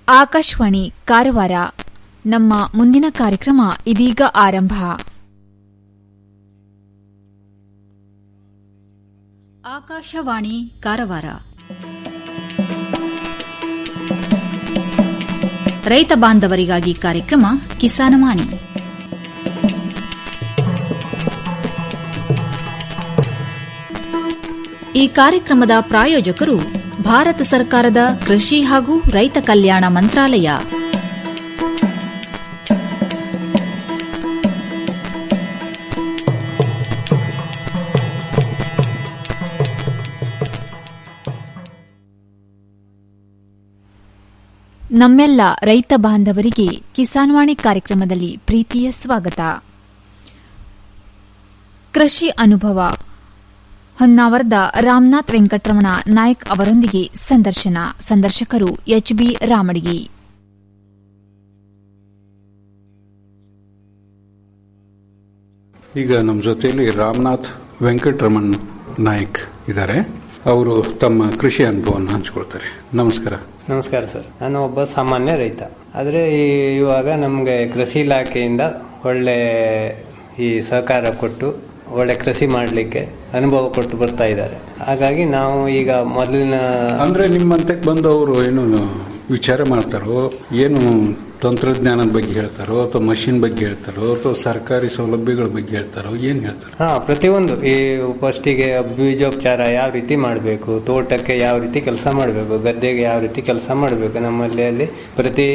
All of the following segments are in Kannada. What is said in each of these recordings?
ಆಕಾಶವಾಣಿ ಕಾರವಾರ ನಮ್ಮ ಮುಂದಿನ ಕಾರ್ಯಕ್ರಮ ಇದೀಗ ಆರಂಭ ಆಕಾಶವಾಣಿ ಕಾರವಾರ ರೈತ ಬಾಂಧವರಿಗಾಗಿ ಕಾರ್ಯಕ್ರಮ ಕಿಸಾನವಾಣಿ ಈ ಕಾರ್ಯಕ್ರಮದ ಪ್ರಾಯೋಜಕರು ಭಾರತ ಸರ್ಕಾರದ ಕೃಷಿ ಹಾಗೂ ರೈತ ಕಲ್ಯಾಣ ಮಂತ್ರಾಲಯ ನಮ್ಮೆಲ್ಲ ರೈತ ಬಾಂಧವರಿಗೆ ಕಿಸಾನ್ವಾಣಿ ಕಾರ್ಯಕ್ರಮದಲ್ಲಿ ಪ್ರೀತಿಯ ಸ್ವಾಗತ ಕೃಷಿ ಅನುಭವ ಹೊನ್ನಾವರದ ರಾಮನಾಥ್ ವೆಂಕಟರಮಣ ನಾಯಕ್ ಅವರೊಂದಿಗೆ ಸಂದರ್ಶನ ಸಂದರ್ಶಕರು ಎಚ್ಬಿ ರಾಮಡಿಗಿ ಈಗ ನಮ್ಮ ಜೊತೆಯಲ್ಲಿ ರಾಮನಾಥ್ ವೆಂಕಟರಮಣ್ ನಾಯ್ಕ್ ಇದ್ದಾರೆ ಅವರು ತಮ್ಮ ಕೃಷಿ ಅನುಭವವನ್ನು ಹಂಚಿಕೊಳ್ತಾರೆ ನಮಸ್ಕಾರ ನಮಸ್ಕಾರ ಸರ್ ನಾನು ಒಬ್ಬ ಸಾಮಾನ್ಯ ರೈತ ಆದರೆ ಇವಾಗ ನಮಗೆ ಕೃಷಿ ಇಲಾಖೆಯಿಂದ ಒಳ್ಳೆ ಈ ಸಹಕಾರ ಕೊಟ್ಟು ಒಳ್ಳೆ ಕೃಷಿ ಮಾಡಲಿಕ್ಕೆ ಅನುಭವ ಕೊಟ್ಟು ಬರ್ತಾ ಇದ್ದಾರೆ ಹಾಗಾಗಿ ನಾವು ಈಗ ಮೊದಲಿನ ಅಂದ್ರೆ ನಿಮ್ಮಂತೆ ಬಂದವರು ಏನು ವಿಚಾರ ಮಾಡ್ತಾರೋ ಏನು ತಂತ್ರಜ್ಞಾನದ ಬಗ್ಗೆ ಹೇಳ್ತಾರೋ ಅಥವಾ ಮಷಿನ್ ಬಗ್ಗೆ ಹೇಳ್ತಾರೋ ಅಥವಾ ಸರ್ಕಾರಿ ಸೌಲಭ್ಯಗಳ ಬಗ್ಗೆ ಹೇಳ್ತಾರೋ ಏನ್ ಹೇಳ್ತಾರೋ ಹಾ ಪ್ರತಿಯೊಂದು ಈ ಫಸ್ಟಿಗೆ ಬೀಜೋಪಚಾರ ಯಾವ ರೀತಿ ಮಾಡಬೇಕು ತೋಟಕ್ಕೆ ಯಾವ ರೀತಿ ಕೆಲಸ ಮಾಡಬೇಕು ಗದ್ದೆಗೆ ಯಾವ ರೀತಿ ಕೆಲಸ ಮಾಡಬೇಕು ನಮ್ಮಲ್ಲಿ ಅಲ್ಲಿ ಪ್ರತಿ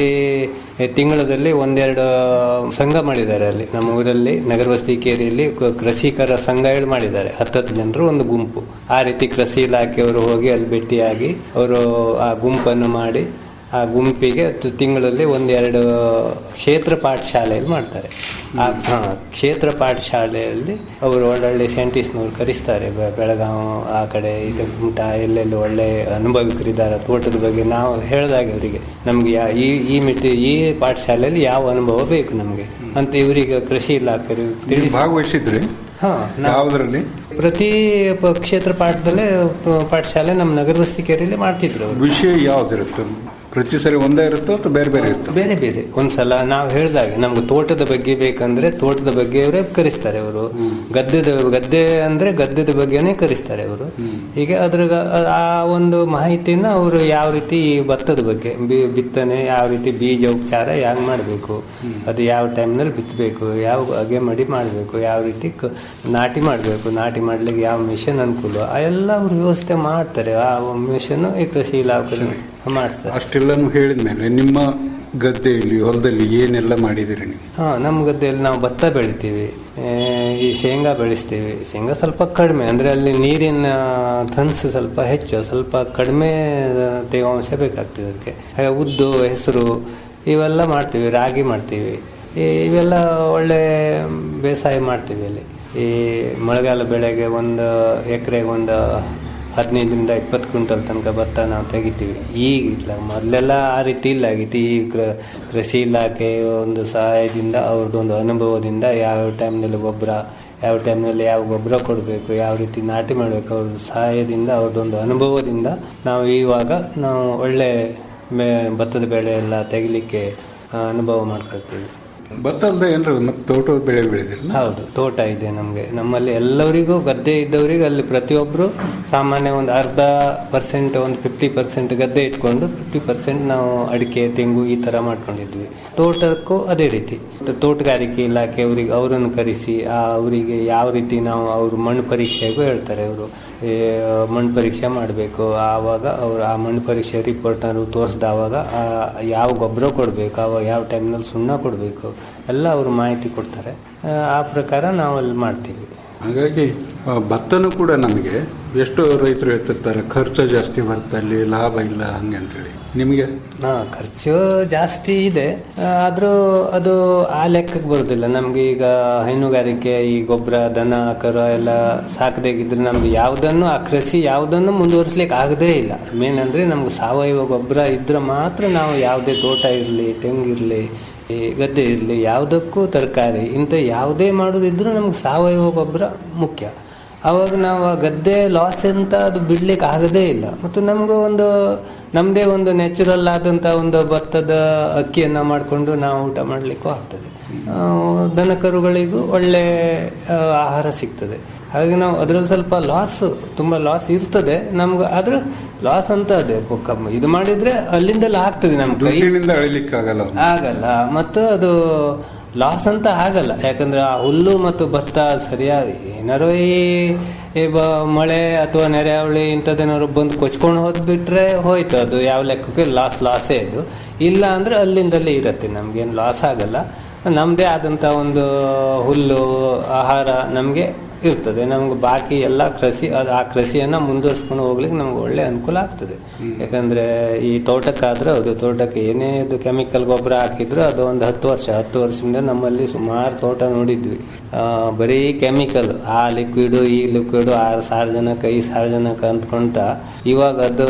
ತಿಂಗಳಲ್ಲಿ ಒಂದೆರಡು ಸಂಘ ಮಾಡಿದ್ದಾರೆ ಅಲ್ಲಿ ನಮ್ಮ ಊರಲ್ಲಿ ನಗರ ವಸತಿ ಕೇರಿಯಲ್ಲಿ ಕ- ಕೃಷಿಕರ ಸಂಘ ಹೇಳಿ ಮಾಡಿದ್ದಾರೆ ಹತ್ತತ್ತು ಜನರು ಒಂದು ಗುಂಪು ಆ ರೀತಿ ಕೃಷಿ ಇಲಾಖೆಯವರು ಹೋಗಿ ಅಲ್ಲಿ ಭೇಟಿಯಾಗಿ ಅವರು ಆ ಗುಂಪನ್ನು ಮಾಡಿ ಆ ಗುಂಪಿಗೆ ತ- ತಿಂಗಳಲ್ಲಿ ಒಂದೆರಡು ಕ್ಷೇತ್ರ ಪಾಠಶಾಲೆಯಲ್ಲಿ ಮಾಡ್ತಾರೆ ಆ ಹಾ, ಕ್ಷೇತ್ರ ಪಾಠಶಾಲೆಯಲ್ಲಿ ಅವರು ಒಳ್ಳೊಳ್ಳೆ ಸೈಂಟಿಸ್ಟ್ನವ್ರು ಕರೆಸ್ತಾರೆ ಬೆ- ಬೆಳಗಾವಿ ಆ ಕಡೆ ಇದು ಊಟ ಎಲ್ಲೆಲ್ಲಿ ಒಳ್ಳೆ ಅನುಭವಿಕರಿದ್ದಾರೆ ತೋಟದ ಬಗ್ಗೆ ನಾವು ಹೇಳಿದಾಗ ಅವರಿಗೆ ನಮ್ಗೆ ಯಾ ಈ ಈ ಮಿತಿ ಈ ಪಾಠಶಾಲೆಯಲ್ಲಿ ಯಾವ ಅನುಭವ ಬೇಕು ನಮಗೆ ಅಂತ ಇವರಿಗೆ ಕೃಷಿ ಇಲಾಖೆ ತಿಳಿಸಿ ಭಾಗವಹಿಸಿದ್ರಿ ಹಾ ನಾವು ಯಾವುದರಲ್ಲಿ ಪ್ರತಿ ಪ- ಕ್ಷೇತ್ರ ಪಾಠದಲ್ಲೇ ಪ- ಪಾಠಶಾಲೆ ನಮ್ಮ ನಗರ ವಸತಿ ಕೇರಿಯಲ್ಲಿ ಮಾಡ್ತಿದ್ರು ಅವರು ವಿಷಯ ಯಾವ್ದಿರುತ್ತೆ ಪ್ರತಿ ಸರಿ ಒಂದೇ ಇರುತ್ತೋ ಅಥವಾ ಬೇರೆ ಬೇರೆ ಇರುತ್ತೆ ಬೇರೆ ಬೇರೆ ಒಂದ್ಸಲ ನಾವು ಹೇಳಿದಾಗ ನಮ್ಗೆ ತೋಟದ ಬಗ್ಗೆ ಬೇಕಂದ್ರೆ ತೋಟದ ಬಗ್ಗೆ ಅವರೇ ಕರೆಸ್ತಾರೆ ಅವರು ಗದ್ದೆದ ಗದ್ದೆ ಅಂದ್ರೆ ಗದ್ದೆದ ಬಗ್ಗೆನೇ ಕರೆಸ್ತಾರೆ ಅವರು ಹೀಗೆ ಅದ್ರ ಆ ಒಂದು ಮಾಹಿತಿನ ಅವರು ಯಾವ ರೀತಿ ಈ ಭತ್ತದ ಬಗ್ಗೆ ಬಿ- ಬಿತ್ತನೆ ಯಾವ ರೀತಿ ಬೀಜ ಉಪಚಾರ ಯಾಕೆ ಮಾಡಬೇಕು ಅದು ಯಾವ ಟೈಮ್ನಲ್ಲಿ ಬಿತ್ತಬೇಕು ಯಾವ ಅಗೆ ಮಡಿ ಮಾಡಬೇಕು ಯಾವ ರೀತಿ ಕ- ನಾಟಿ ಮಾಡಬೇಕು ನಾಟಿ ಮಾಡ್ಲಿಕ್ಕೆ ಯಾವ ಮಿಷನ್ ಅನುಕೂಲ ಆ ಎಲ್ಲ ಅವರು ವ್ಯವಸ್ಥೆ ಮಾಡ್ತಾರೆ ಆ ಮಿಷನ್ ಈ ಕೃಷಿ ಇಲಾಖೆ ಮಾಡ್ತಾರೆ ಅಷ್ಟೆಲ್ಲನೂ ಹೇಳಿದ್ಮೇಲೆ ನಿಮ್ಮ ಗದ್ದೆಯಲ್ಲಿ ಹೊಲದಲ್ಲಿ ಏನೆಲ್ಲ ಮಾಡಿದಿರಿ ನೀವು ಹಾ ನಮ್ಮ ಗದ್ದೆಯಲ್ಲಿ ನಾವು ಭತ್ತ ಬೆಳಿತೀವಿ ಆ, ಈ ಶೇಂಗಾ ಬೆಳೆಸ್ತೀವಿ ಶೇಂಗಾ ಸ್ವಲ್ಪ ಕಡಿಮೆ ಅಂದ್ರೆ ಅಲ್ಲಿ ನೀರಿನ ತನ್ಸು ಸ್ವಲ್ಪ ಹೆಚ್ಚು ಸ್ವಲ್ಪ ಕಡಿಮೆ ತೇವಾಂಶ ಬೇಕಾಗ್ತದೆ ಅದಕ್ಕೆ ಹಾಗೆ ಉದ್ದು ಹೆಸರು ಇವೆಲ್ಲ ಮಾಡ್ತೀವಿ ರಾಗಿ ಮಾಡ್ತೀವಿ ಈ- ಇವೆಲ್ಲ ಒಳ್ಳೆ ಬೇಸಾಯ ಮಾಡ್ತೀವಿ ಅಲ್ಲಿ ಈ ಮಳೆಗಾಲ ಬೆಳೆಗೆ ಒಂದು ಎಕರೆಗೆ ಒಂದು ಹದಿನೈದರಿಂದ ಇಪ್ಪತ್ತು ಕ್ವಿಂಟಲ್ ತನಕ ಭತ್ತ ನಾವು ತೆಗಿತೀವಿ ಈಗ ಇಲ್ಲ ಮೊದಲೆಲ್ಲ ಆ ರೀತಿ ಇಲ್ಲ ಆಗಿತ್ತು ಈ ಕೃ- ಕೃಷಿ ಇಲಾಖೆ ಒಂದು ಸಹಾಯದಿಂದ ಅವ್ರದ್ದೊಂದು ಅನುಭವದಿಂದ ಯಾವ ಟೈಮ್ನಲ್ಲಿ ಗೊಬ್ಬರ ಯಾವ ಟೈಮ್ನಲ್ಲಿ ಯಾವ ಗೊಬ್ಬರ ಕೊಡಬೇಕು ಯಾವ ರೀತಿ ನಾಟಿ ಮಾಡಬೇಕು ಅವ್ರ ಸಹಾಯದಿಂದ ಅವ್ರದ್ದೊಂದು ಅನುಭವದಿಂದ ನಾವು ಇವಾಗ ನಾವು ಒಳ್ಳೆ ಮೆ- ಭತ್ತದ ಬೆಳೆ ಎಲ್ಲ ತೆಗಿಲಿಕ್ಕೆ ಆ, ಅನುಭವ ಮಾಡ್ಕೊಳ್ತೀವಿ ಭತ್ತ ಅಲ್ಲದೆ ಏನಾರ ಮತ್ತೆ ತೋಟದ ಬೆಳೆ ಬೆಳೆದಿರಲ್ಲ ಹೌದು ತೋಟ ಇದೆ ನಮಗೆ ನಮ್ಮಲ್ಲಿ ಎಲ್ಲರಿಗೂ ಗದ್ದೆ ಇದ್ದವರಿಗೆ ಅಲ್ಲಿ ಪ್ರತಿಯೊಬ್ಬರು ಸಾಮಾನ್ಯ ಒಂದು ಅರ್ಧ ಪರ್ಸೆಂಟ್ ಒಂದು ಫಿಫ್ಟಿ ಪರ್ಸೆಂಟ್ ಗದ್ದೆ ಇಟ್ಕೊಂಡು ಫಿಫ್ಟಿ ಪರ್ಸೆಂಟ್ ನಾವು ಅಡಿಕೆ ತೆಂಗು ಈ ಥರ ಮಾಡ್ಕೊಂಡಿದ್ವಿ ತೋಟಕ್ಕೂ ಅದೇ ರೀತಿ ತೋಟಗಾರಿಕೆ ಇಲಾಖೆ ಅವರಿಗೆ ಅವರನ್ನು ಕರೆಸಿ ಆ ಅವರಿಗೆ ಯಾವ ರೀತಿ ನಾವು ಅವರು ಮಣ್ಣು ಪರೀಕ್ಷೆಗೂ ಹೇಳ್ತಾರೆ ಅವರು ಮಣ್ಣು ಪರೀಕ್ಷೆ ಮಾಡಬೇಕು ಆವಾಗ ಅವರು ಆ ಮಣ್ಣು ಪರೀಕ್ಷೆ ರಿಪೋರ್ಟ್ನವರು ತೋರಿಸ್ದಾವಾಗ ಆ ಯಾವ ಗೊಬ್ಬರ ಕೊಡಬೇಕು ಆವಾಗ ಯಾವ ಟೈಮ್ನಲ್ಲಿ ಸುಣ್ಣ ಕೊಡಬೇಕು ಎಲ್ಲ ಅವರು ಮಾಹಿತಿ ಕೊಡ್ತಾರೆ ಆ, ಆ ಪ್ರಕಾರ ನಾವು ಅಲ್ಲಿ ಮಾಡ್ತೀವಿ ಹಾಗಾಗಿ ಆ, ಭತ್ತನೂ ಕೂಡ ನಮಗೆ ಎಷ್ಟೋ ರೈತರು ಹೇಳ್ತಿರ್ತಾರೆ ಖರ್ಚು ಜಾಸ್ತಿ ಬರುತ್ತೆ ಅಲ್ಲಿ ಲಾಭ ಇಲ್ಲ ಹಂಗೆ ಅಂತೇಳಿ ನಿಮಗೆ ಹಾ ಖರ್ಚು ಜಾಸ್ತಿ ಇದೆ ಆ, ಆದ್ರೂ ಅದು ಆ ಲೆಕ್ಕಕ್ಕೆ ಬರೋದಿಲ್ಲ ನಮ್ಗೆ ಈಗ ಹೈನುಗಾರಿಕೆ ಈ ಗೊಬ್ಬರ ದನ ಕರು ಎಲ್ಲ ಸಾಕದೇಗಿದ್ರೆ ನಮ್ಗೆ ಯಾವುದನ್ನು ಆ ಕೃಷಿ ಯಾವುದನ್ನು ಮುಂದುವರಿಸ್ಲಿಕ್ಕೆ ಆಗದೇ ಇಲ್ಲ ಮೇನ್ ಅಂದ್ರೆ ನಮ್ಗೆ ಸಾವಯವ ಗೊಬ್ಬರ ಇದ್ರೆ ಮಾತ್ರ ನಾವು ಯಾವುದೇ ತೋಟ ಇರಲಿ ತೆಂಗಿರಲಿ ಈ ಗದ್ದೆ ಇರಲಿ ಯಾವುದಕ್ಕೂ ತರಕಾರಿ ಇಂಥ ಯಾವುದೇ ಮಾಡೋದಿದ್ರೂ ನಮ್ಗೆ ಸಾವಯವ ಗೊಬ್ಬರ ಮುಖ್ಯ ಅವಾಗ ನಾವು ಆ ಗದ್ದೆ ಲಾಸ್ ಅಂತ ಅದು ಬಿಡ್ಲಿಕ್ಕೆ ಆಗದೇ ಇಲ್ಲ ಮತ್ತು ನಮಗೂ ಒಂದು ನಮ್ಮದೇ ಒಂದು ನ್ಯಾಚುರಲ್ ಆದಂಥ ಒಂದು ಭತ್ತದ ಅಕ್ಕಿಯನ್ನು ಮಾಡಿಕೊಂಡು ನಾವು ಊಟ ಮಾಡಲಿಕ್ಕೂ ಆಗ್ತದೆ ಆ, ದನ ಕರುಗಳಿಗೂ ಒಳ್ಳೆ ಆ, ಆಹಾರ ಸಿಗ್ತದೆ ಹಾಗೆ ನಾವು ಅದರಲ್ಲಿ ಸ್ವಲ್ಪ ಲಾಸ್ ತುಂಬ ಲಾಸ್ ಇರ್ತದೆ ನಮ್ಗೆ ಆದ್ರೆ ಲಾಸ್ ಅಂತ ಅದೇ ಕಮ್ಮಿ ಇದು ಮಾಡಿದ್ರೆ ಅಲ್ಲಿಂದೆಲ್ಲ ಆಗ್ತದೆ ನಮ್ಮ ಕೈ ದುಡ್ಡಿನಿಂದ ಅಳಿಲಿಕ್ಕಾಗಲ್ಲ ಅವ್ನು. ಆಗಲ್ಲ ಮತ್ತು ಅದು ಲಾಸ್ ಅಂತ ಆಗಲ್ಲ ಯಾಕಂದ್ರೆ ಆ ಹುಲ್ಲು ಮತ್ತು ಭತ್ತ ಸರಿಯಾಗಿ ಏನಾರು ಈ ಈ ಬ ಮಳೆ ಅಥವಾ ನೆರೆಹಾವಳಿ ಇಂಥದ್ದೇನಾದ್ರು ಬಂದು ಕೊಚ್ಕೊಂಡು ಹೋದ್ಬಿಟ್ರೆ ಹೋಯ್ತು ಅದು ಯಾವ ಲೆಕ್ಕಕ್ಕೆ ಲಾಸ್ ಲಾಸೇ ಇದು ಇಲ್ಲ ಅಂದ್ರೆ ಅಲ್ಲಿಂದಲೇ ಇರುತ್ತೆ ನಮ್ಗೇನು ಲಾಸ್ ಆಗಲ್ಲ ನಮ್ಮದೇ ಆದಂಥ ಒಂದು ಹುಲ್ಲು ಆಹಾರ ನಮಗೆ ಇರ್ತದೆ ನಮ್ಗೆ ಬಾಕಿ ಎಲ್ಲ ಕೃಷಿ ಅದು ಆ ಕೃಷಿಯನ್ನ ಮುಂದುವರ್ಸ್ಕೊಂಡು ಹೋಗ್ಲಿಕ್ಕೆ ನಮ್ಗೆ ಒಳ್ಳೆ ಅನುಕೂಲ ಆಗ್ತದೆ ಯಾಕಂದ್ರೆ ಈ ತೋಟಕ್ಕಾದ್ರೆ ಅದು ತೋಟಕ್ಕೆ ಏನೇ ಇದು ಕೆಮಿಕಲ್ ಗೊಬ್ಬರ ಹಾಕಿದ್ರು ಅದು ಒಂದು ಹತ್ತು ವರ್ಷ ಹತ್ತು ವರ್ಷದಿಂದ ನಮ್ಮಲ್ಲಿ ಸುಮಾರು ತೋಟ ನೋಡಿದ್ವಿ ಆ, ಬರೀ ಕೆಮಿಕಲ್ ಆ ಲಿಕ್ವಿಡ್ ಈ ಲಿಕ್ವಿಡ್ ಆ ಸಾರ್ವಜನಿಕ ಈ ಸಾರ್ವಜನಿಕ ಅಂದ್ಕೊಂತ ಇವಾಗ ಅದು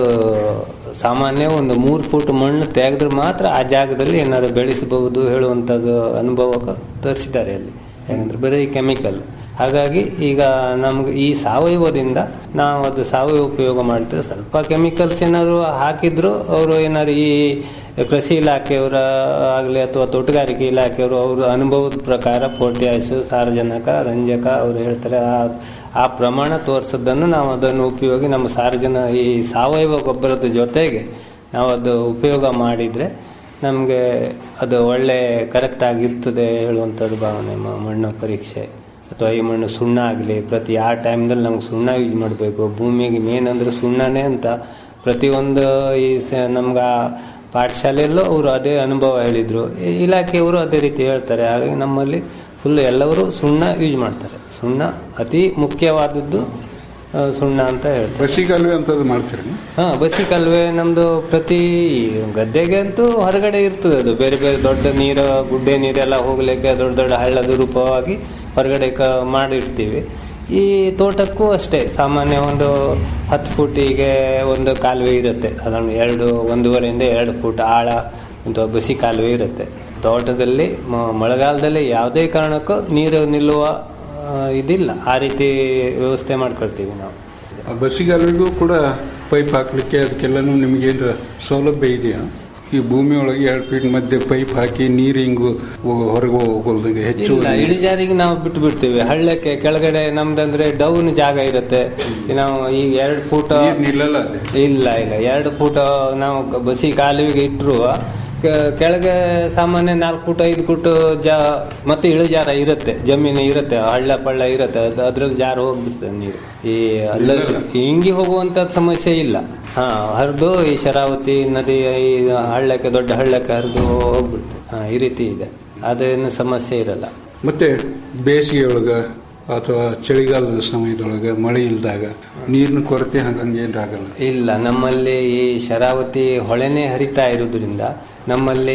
ಸಾಮಾನ್ಯ ಒಂದು ಮೂರು ಫುಟ್ ಮಣ್ಣು ತೆಗೆದ್ರೆ ಮಾತ್ರ ಆ ಜಾಗದಲ್ಲಿ ಏನಾದ್ರು ಬೆಳೆಸಬಹುದು ಹೇಳುವಂಥದ್ದು ಅನುಭವ ತರಿಸಿದ್ದಾರೆ ಅಲ್ಲಿ ಯಾಕಂದ್ರೆ ಬರೀ ಕೆಮಿಕಲ್ ಹಾಗಾಗಿ ಈಗ ನಮ್ಗೆ ಈ ಸಾವಯವದಿಂದ ನಾವು ಅದು ಸಾವಯವ ಉಪಯೋಗ ಮಾಡ್ತಿದ್ರೆ ಸ್ವಲ್ಪ ಕೆಮಿಕಲ್ಸ್ ಏನಾದ್ರು ಹಾಕಿದ್ರು ಅವರು ಏನಾದ್ರು ಈ ಕೃಷಿ ಇಲಾಖೆಯವರ ಆಗಲಿ ಅಥವಾ ತೋಟಗಾರಿಕೆ ಇಲಾಖೆಯವರು ಅವರು ಅನುಭವದ ಪ್ರಕಾರ ಪೊಟ್ಯಾಶ್ ಸಾರಜನಕ ರಂಜಕ ಅವರು ಹೇಳ್ತಾರೆ ಆ- ಆ ಪ್ರಮಾಣ ತೋರಿಸೋದನ್ನು ನಾವು ಅದನ್ನು ಉಪಯೋಗಿ ನಮ್ಮ ಸಾರ್ವಜನ ಈ ಸಾವಯವ ಗೊಬ್ಬರದ ಜೊತೆಗೆ ನಾವು ಅದು ಉಪಯೋಗ ಮಾಡಿದರೆ ನಮಗೆ ಅದು ಒಳ್ಳೆ ಕರೆಕ್ಟ್ ಆಗಿರ್ತದೆ ಹೇಳುವಂಥದ್ದು ಭಾವನೆ ಮ- ಮಣ್ಣು ಪರೀಕ್ಷೆ ಅಥವಾ ಈ ಮಣ್ಣು ಸುಣ್ಣ ಆಗಲಿ ಪ್ರತಿ ಆ ಟೈಮ್ದಲ್ಲಿ ನಮ್ಗೆ ಸುಣ್ಣ ಯೂಸ್ ಮಾಡಬೇಕು ಭೂಮಿಗೆ ಮೇನ್ ಅಂದ್ರೆ ಸುಣ್ಣನೇ ಅಂತ ಪ್ರತಿಯೊಂದು ಈ ಸ- ನಮ್ಗೆ ಆ ಪಾಠಶಾಲೆಯಲ್ಲೂ ಅವರು ಅದೇ ಅನುಭವ ಹೇಳಿದರು ಇಲಾಖೆಯವರು ಅದೇ ರೀತಿ ಹೇಳ್ತಾರೆ ಹಾಗಾಗಿ ನಮ್ಮಲ್ಲಿ ಫುಲ್ ಎಲ್ಲವರು ಸುಣ್ಣ ಯೂಸ್ ಮಾಡ್ತಾರೆ ಸುಣ್ಣ ಅತಿ ಮುಖ್ಯವಾದದ್ದು ಆ, ಸುಣ್ಣ ಅಂತ ಹೇಳ್ತಾರೆ ಬಸಿಗಾಲುವೆ ಅಂತದ್ದು ಮಾಡ್ತೀರಿ ನೀವು? ಹಾ ಬಸಿ ಕಾಲುವೆ ನಮ್ದು ಪ್ರತಿ ಗದ್ದೆಗೆ ಅಂತೂ ಹೊರಗಡೆ ಇರ್ತದೆ ಅದು ಬೇರೆ ಬೇರೆ ದೊಡ್ಡ ನೀರು ಗುಡ್ಡೆ ನೀರೆಲ್ಲ ಹೋಗ್ಲಿಕ್ಕೆ ದೊಡ್ಡ ದೊಡ್ಡ ಹಳ್ಳದ ರೂಪವಾಗಿ ಹೊರಗಡೆ ಕ ಮಾಡಿರ್ತೀವಿ ಈ ತೋಟಕ್ಕೂ ಅಷ್ಟೇ ಸಾಮಾನ್ಯ ಒಂದು ಹತ್ತು ಫುಟಿಗೆ ಒಂದು ಕಾಲುವೆ ಇರುತ್ತೆ ಅದನ್ನು ಎರಡು ಒಂದೂವರೆಯಿಂದ ಎರಡು ಫುಟ್ ಆಳ ಒಂದು ಬಸಿ ಕಾಲುವೆ ಇರುತ್ತೆ ತೋಟದಲ್ಲಿ ಮ- ಮಳೆಗಾಲದಲ್ಲಿ ಯಾವುದೇ ಕಾರಣಕ್ಕೂ ನೀರು ನಿಲ್ಲುವ ಆ, ಇದಿಲ್ಲ ಆ ರೀತಿ ವ್ಯವಸ್ಥೆ ಮಾಡ್ಕೊಳ್ತೀವಿ ನಾವು ಆ ಬಸಿಗಾಲುವೆಗೂ ಕೂಡ ಪೈಪ್ ಹಾಕ್ಲಿಕ್ಕೆ ಅದಕ್ಕೆಲ್ಲನೂ ನಿಮ್ಗೇನು ಸೌಲಭ್ಯ ಇದೆಯಾ ಈ ಭೂಮಿ ಒಳಗೆ ಎರಡು ಫೀಟ್ ಮಧ್ಯೆ ಪೈಪ್ ಹಾಕಿ ನೀರು ಹಿಂಗು ಹೊರಗೆ ಹೋಗೋಲ್ದಂಗೆ ಹೆಚ್ಚು ಇಲ್ಲ ಇಳಿಜಾರಿಗೆ ನಾವು ಬಿಟ್ಟು ಬಿಡ್ತೀವಿ ಹಳ್ಳಕ್ಕೆ ಕೆಳಗಡೆ ನಮ್ದಂದ್ರೆ ಡೌನ್ ಜಾಗ ಇರುತ್ತೆ ನಾವು ಈ ಎರಡು ಫೂಟ್ ನೀರು ನಿಲ್ಲಲ್ಲ ಅಲ್ಲಿ ಇಲ್ಲ ಇಲ್ಲ ಎರಡು ಫೂಟ್ ನಾವು ಕ- ಬಸಿ ಕಾಲುವೆಗೆ ಇಟ್ಟರು ಕೆಳಗೆ ಸಾಮಾನ್ಯ ನಾಲ್ಕು ಫುಟ್ ಐದು ಫುಟ್ ಜಾ ಮತ್ತೆ ಇಳಿಜಾರ ಇರುತ್ತೆ ಜಮೀನು ಇರುತ್ತೆ ಹಳ್ಳ ಪಳ್ಳ ಇರುತ್ತೆ ಅದು ಅದ್ರಲ್ಲಿ ಜಾರ ಹೋಗ್ಬಿಡ್ತದೆ ನೀರು ಈ ಅಲ್ಲ ಹಿಂಗಿ ಹೋಗುವಂತ ಸಮಸ್ಯೆ ಇಲ್ಲ ಹಾ ಹರಿದು ಈ ಶರಾವತಿ ನದಿ ಈ ಹಳ್ಳಕ್ಕೆ ದೊಡ್ಡ ಹಳ್ಳಕ್ಕೆ ಹರಿದು ಹೋಗ್ಬಿಡ್ತದೆ ಹಾ ಈ ರೀತಿ ಇದೆ ಅದೇನು ಸಮಸ್ಯೆ ಇರಲ್ಲ ಮತ್ತೆ ಬೇಸಿಗೆ ಒಳಗ ಅಥವಾ ಚಳಿಗಾಲದ ಸಮಯದೊಳಗೆ ಮಳೆ ಇಲ್ದಾಗ ನೀರಿನ ಕೊರತೆ ಹಂಗಂಗೆ ಏನಾಗಲ್ಲ ಇಲ್ಲ ನಮ್ಮಲ್ಲಿ ಈ ಶರಾವತಿ ಹೊಳೆನೇ ಹರಿತಾ ಇರೋದ್ರಿಂದ ನಮ್ಮಲ್ಲಿ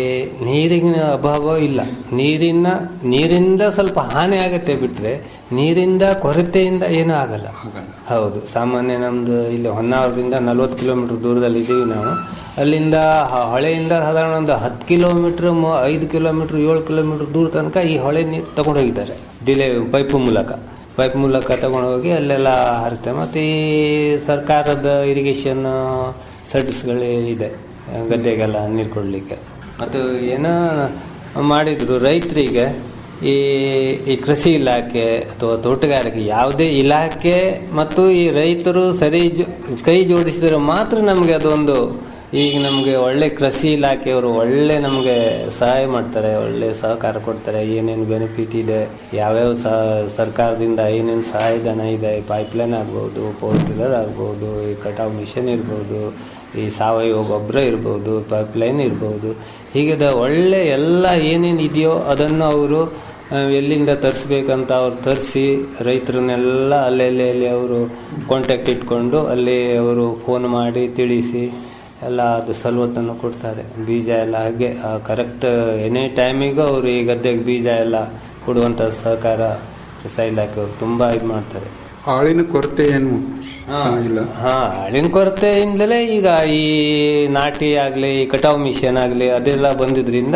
ನೀರಿನ ಅಭಾವ ಇಲ್ಲ ನೀರಿನ ನೀರಿಂದ ಸ್ವಲ್ಪ ಹಾನಿ ಆಗತ್ತೆ ಬಿಟ್ರೆ ನೀರಿಂದ ಕೊರತೆಯಿಂದ ಏನೂ ಆಗಲ್ಲ ಹೌದು ಸಾಮಾನ್ಯ ನಮ್ದು ಇಲ್ಲಿ ಹೊನ್ನಾವರದಿಂದ ನಲ್ವತ್ತು ಕಿಲೋಮೀಟರ್ ದೂರದಲ್ಲಿ ಇದ್ದೀವಿ ನಾವು ಅಲ್ಲಿಂದ ಹ- ಹೊಳೆಯಿಂದ ಸಾಧಾರಣ ಒಂದು ಹತ್ತು ಕಿಲೋಮೀಟರ್ ಐದು ಕಿಲೋಮೀಟರ್ ಏಳು ಕಿಲೋಮೀಟರ್ ದೂರ ತನಕ ಈ ಹೊಳೆ ನೀರು ತಗೊಂಡು ಹೋಗಿದ್ದಾರೆ ಡಿಲೆ ಪೈಪ್ ಮೂಲಕ ಪೈಪ್ ಮೂಲಕ ತಗೊಂಡು ಹೋಗಿ ಅಲ್ಲೆಲ್ಲ ಹರಿತೆ ಮತ್ತು ಈ ಸರ್ಕಾರದ ಇರಿಗೇಷನ್ ಸೆಟ್ಸ್ಗಳೇ ಇದೆ ಗದ್ದೆಗೆಲ್ಲ ನೀರು ಕೊಡಲಿಕ್ಕೆ ಮತ್ತು ಏನೋ ಮಾಡಿದ್ರು ರೈತರಿಗೆ ಈ ಈ ಕೃಷಿ ಇಲಾಖೆ ಅಥವಾ ತೋಟಗಾರಿಕೆ ಯಾವುದೇ ಇಲಾಖೆ ಮತ್ತು ಈ ರೈತರು ಸರಿ ಜೊ- ಕೈ ಜೋಡಿಸಿದರೆ ಮಾತ್ರ ನಮಗೆ ಅದೊಂದು ಈಗ ನಮಗೆ ಒಳ್ಳೆ ಕೃಷಿ ಇಲಾಖೆಯವರು ಒಳ್ಳೆ ನಮಗೆ ಸಹಾಯ ಮಾಡ್ತಾರೆ ಒಳ್ಳೆ ಸಹಕಾರ ಕೊಡ್ತಾರೆ ಏನೇನು ಬೆನಿಫಿಟ್ ಇದೆ ಯಾವ್ಯಾವ ಸ- ಸರ್ಕಾರದಿಂದ ಏನೇನು ಸಹಾಯಧನ ಇದೆ ಪೈಪ್ಲೈನ್ ಆಗ್ಬೋದು ಪವರ್ ಟಿಲ್ಲರ್ ಆಗ್ಬೋದು ಈ ಕಟಾವ್ ಮಿಷನ್ ಇರ್ಬೋದು ಈ ಸಾವಯವ ಗೊಬ್ಬರ ಇರ್ಬೋದು ಪೈಪ್ಲೈನ್ ಇರ್ಬೋದು ಹೀಗಿದೆ ಒಳ್ಳೆ ಎಲ್ಲ ಏನೇನು ಇದೆಯೋ ಅದನ್ನು ಅವರು ಆ, ಎಲ್ಲಿಂದ ತರಿಸ್ಬೇಕಂತ ಅವ್ರು ತರಿಸಿ ರೈತರನ್ನೆಲ್ಲ ಅಲ್ಲಲ್ಲಿ ಅಲ್ಲಿ ಅವರು ಕಾಂಟ್ಯಾಕ್ಟ್ ಇಟ್ಕೊಂಡು ಅಲ್ಲಿ ಅವರು ಫೋನ್ ಮಾಡಿ ತಿಳಿಸಿ ಎಲ್ಲ ಅದು ಸವಲತ್ತನ್ನು ಕೊಡ್ತಾರೆ ಬೀಜ ಎಲ್ಲ ಹಾಗೆ ಕರೆಕ್ಟ್ ಎನಿ ಟೈಮಿಗೂ ಅವರು ಈ ಗದ್ದೆಗೆ ಬೀಜ ಎಲ್ಲ ಕೊಡುವಂಥ ಸಹಕಾರ ಕೃಷಿ ಇಲಾಖೆಯವರು ತುಂಬ ಇದು ಮಾಡ್ತಾರೆ ಆಳಿನ ಕೊರತೆ ಏನು ಇಲ್ಲ ಹಾ ಆಳಿನ ಕೊರತೆಯಿಂದಲೇ ಈಗ ಈ ನಾಟಿ ಆಗಲಿ ಕಟಾವ್ ಮಿಷನ್ ಆಗಲಿ ಅದೆಲ್ಲ ಬಂದಿದ್ರಿಂದ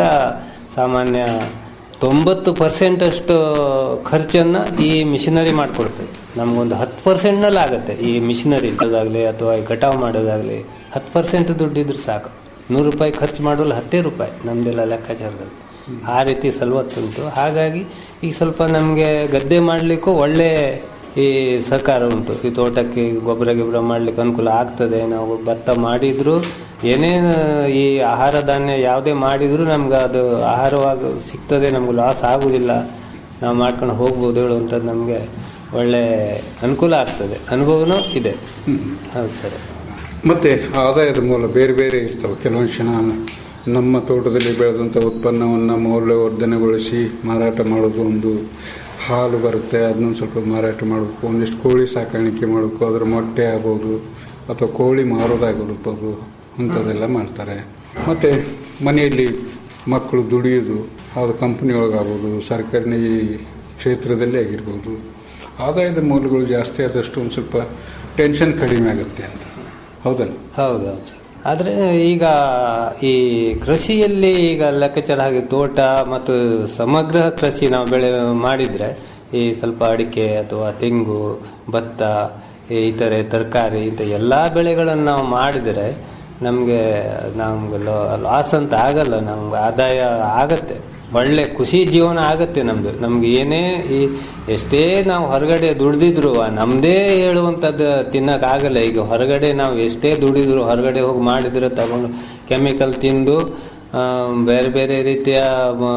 ಸಾಮಾನ್ಯ ತೊಂಬತ್ತು ಪರ್ಸೆಂಟ್ ಅಷ್ಟು ಖರ್ಚನ್ನ ಈ ಮಿಷನರಿ ಮಾಡ್ಕೊಡ್ತದೆ ನಮ್ಗೊಂದು ಹತ್ತು ಪರ್ಸೆಂಟ್ನಲ್ಲಿ ಆಗುತ್ತೆ ಈ ಮಿಷಿನರಿ ಇರೋದಾಗಲಿ ಅಥವಾ ಈ ಕಟಾವು ಮಾಡೋದಾಗಲಿ ಹತ್ತು ಪರ್ಸೆಂಟ್ ದುಡ್ಡಿದ್ರೆ ಸಾಕು ನೂರು ರೂಪಾಯಿ ಖರ್ಚು ಮಾಡೋಲ್ಲ ಹತ್ತೇ ರೂಪಾಯಿ ನಮ್ದೆಲ್ಲ ಲೆಕ್ಕಾಚಾರದಲ್ಲಿ ಆ ರೀತಿ ಸಲವತ್ತುಂಟು ಹಾಗಾಗಿ ಈಗ ಸ್ವಲ್ಪ ನಮಗೆ ಗದ್ದೆ ಮಾಡಲಿಕ್ಕೂ ಒಳ್ಳೆ ಈ ಸಹಕಾರ ಉಂಟು ಈ ತೋಟಕ್ಕೆ ಗೊಬ್ಬರ ಗಿಬ್ಬರ ಮಾಡ್ಲಿಕ್ಕೆ ಅನುಕೂಲ ಆಗ್ತದೆ ನಾವು ಭತ್ತ ಮಾಡಿದ್ರು ಏನೇ ಈ ಆಹಾರ ಧಾನ್ಯ ಯಾವುದೇ ಮಾಡಿದ್ರು ನಮ್ಗೆ ಅದು ಆಹಾರವಾಗಿ ಸಿಗ್ತದೆ ನಮ್ಗೆ ಲಾಸ್ ಆಗುವುದಿಲ್ಲ ನಾವು ಮಾಡ್ಕೊಂಡು ಹೋಗ್ಬೋದು ಹೇಳುವಂಥದ್ದು ನಮಗೆ ಒಳ್ಳೆ ಅನುಕೂಲ ಆಗ್ತದೆ ಅನುಭವನೂ ಇದೆ ಹೌದು ಸರ್ ಮತ್ತೆ ಆದಾಯದ ಮೂಲ ಬೇರೆ ಬೇರೆ ಇರ್ತವೆ ಕೆಲವೊಂದು ಕ್ಷಣ ನಮ್ಮ ತೋಟದಲ್ಲಿ ಬೆಳೆದಂಥ ಉತ್ಪನ್ನವನ್ನು ಮೌಲ್ಯವರ್ಧನೆಗೊಳಿಸಿ ಮಾರಾಟ ಮಾಡೋದು ಒಂದು ಹಾಲು ಬರುತ್ತೆ ಅದನ್ನ ಸ್ವಲ್ಪ ಮಾರಾಟ ಮಾಡಬೇಕು ಒಂದಿಷ್ಟು ಕೋಳಿ ಸಾಕಾಣಿಕೆ ಮಾಡಬೇಕು ಅದರ ಮೊಟ್ಟೆ ಆಗ್ಬೋದು ಅಥವಾ ಕೋಳಿ ಮಾರೋದಾಗಿರ್ಬೋದು ಅಂಥದ್ದೆಲ್ಲ ಮಾಡ್ತಾರೆ ಮತ್ತು ಮನೆಯಲ್ಲಿ ಮಕ್ಕಳು ದುಡಿಯೋದು ಅದು ಕಂಪ್ನಿ ಒಳಗಾಗ್ಬೋದು ಸರ್ಕಾರಿ ಕ್ಷೇತ್ರದಲ್ಲೇ ಆಗಿರ್ಬೋದು ಆದಾಯದ ಮೂಲಗಳು ಜಾಸ್ತಿ ಆದಷ್ಟು ಒಂದು ಸ್ವಲ್ಪ ಟೆನ್ಷನ್ ಕಡಿಮೆ ಆಗುತ್ತೆ ಅಂತ ಹೌದಲ್ಲ ಹೌದೌದು ಸರ್ ಆದರೆ ಈಗ ಈ ಕೃಷಿಯಲ್ಲಿ ಈಗ ಲೆಕ್ಕಾಚಾರ ಹಾಗೆ ತೋಟ ಮತ್ತು ಸಮಗ್ರ ಕೃಷಿ ನಾವು ಬೆಳೆ ಮಾಡಿದ್ರೆ ಈ ಸ್ವಲ್ಪ ಅಡಿಕೆ ಅಥವಾ ತೆಂಗು ಭತ್ತ ಈ ಇತರೆ ತರಕಾರಿ ಇಂಥ ಎಲ್ಲ ಬೆಳೆಗಳನ್ನು ನಾವು ಮಾಡಿದರೆ ನಮಗೆ ನಮ್ಗೆ ಲಾಸ್ ಅಂತ ಆಗಲ್ಲ ನಮ್ಗೆ ಆದಾಯ ಆಗತ್ತೆ ಒಳ್ಳೆ ಖುಷಿ ಜೀವನ ಆಗತ್ತೆ ನಮ್ದು ನಮ್ಗೆ ಏನೇ ಈ ಎಷ್ಟೇ ನಾವು ಹೊರಗಡೆ ದುಡ್ದಿದ್ರು ನಮ್ದೇ ಹೇಳುವಂಥದ್ದು ತಿನ್ನಕ್ ಆಗಲ್ಲ ಈಗ ಹೊರಗಡೆ ನಾವು ಎಷ್ಟೇ ದುಡಿದ್ರು ಹೊರಗಡೆ ಹೋಗಿ ಮಾಡಿದ್ರೆ ತಗೊಂಡು ಕೆಮಿಕಲ್ ತಿಂದು ಆ, ಬೇರೆ ಬೇರೆ ರೀತಿಯ ಮ,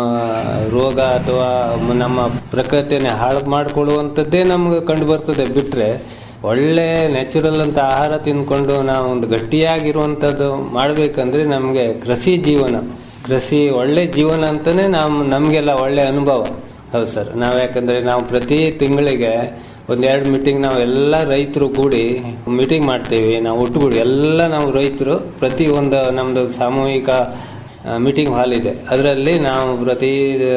ರೋಗ ಅಥವಾ ಮ- ನಮ್ಮ ಪ್ರಕೃತಿಯನ್ನು ಹಾಳು ಮಾಡಿಕೊಳ್ಳುವಂಥದ್ದೇ ನಮ್ಗೆ ಕಂಡು ಬರ್ತದೆ ಬಿಟ್ರೆ ಒಳ್ಳೆ ನ್ಯಾಚುರಲ್ ಅಂತ ಆಹಾರ ತಿಂದ್ಕೊಂಡು ನಾವು ಒಂದು ಗಟ್ಟಿಯಾಗಿರುವಂಥದ್ದು ಮಾಡಬೇಕಂದ್ರೆ ನಮಗೆ ಕೃಷಿ ಜೀವನ ಕೃಷಿ ಒಳ್ಳೆ ಜೀವನ ಅಂತಾನೆ ನಮ್ ನಮಗೆಲ್ಲ ಒಳ್ಳೆ ಅನುಭವ ಹೌದು ಸರ್ ನಾವು ಯಾಕಂದ್ರೆ ನಾವು ಪ್ರತಿ ತಿಂಗಳಿಗೆ ಒಂದೆರಡು ಮೀಟಿಂಗ್ ನಾವು ಎಲ್ಲ ರೈತರು ಕೂಡಿ ಮೀಟಿಂಗ್ ಮಾಡ್ತೀವಿ ನಾವು ಒಟ್ಟುಗೂಡಿ ಎಲ್ಲ ನಾವು ರೈತರು ಪ್ರತಿ ಒಂದು ನಮ್ಮದು ಸಾಮೂಹಿಕ ಮೀಟಿಂಗ್ ಹಾಲ್ ಇದೆ ಅದರಲ್ಲಿ ನಾವು ಪ್ರತಿ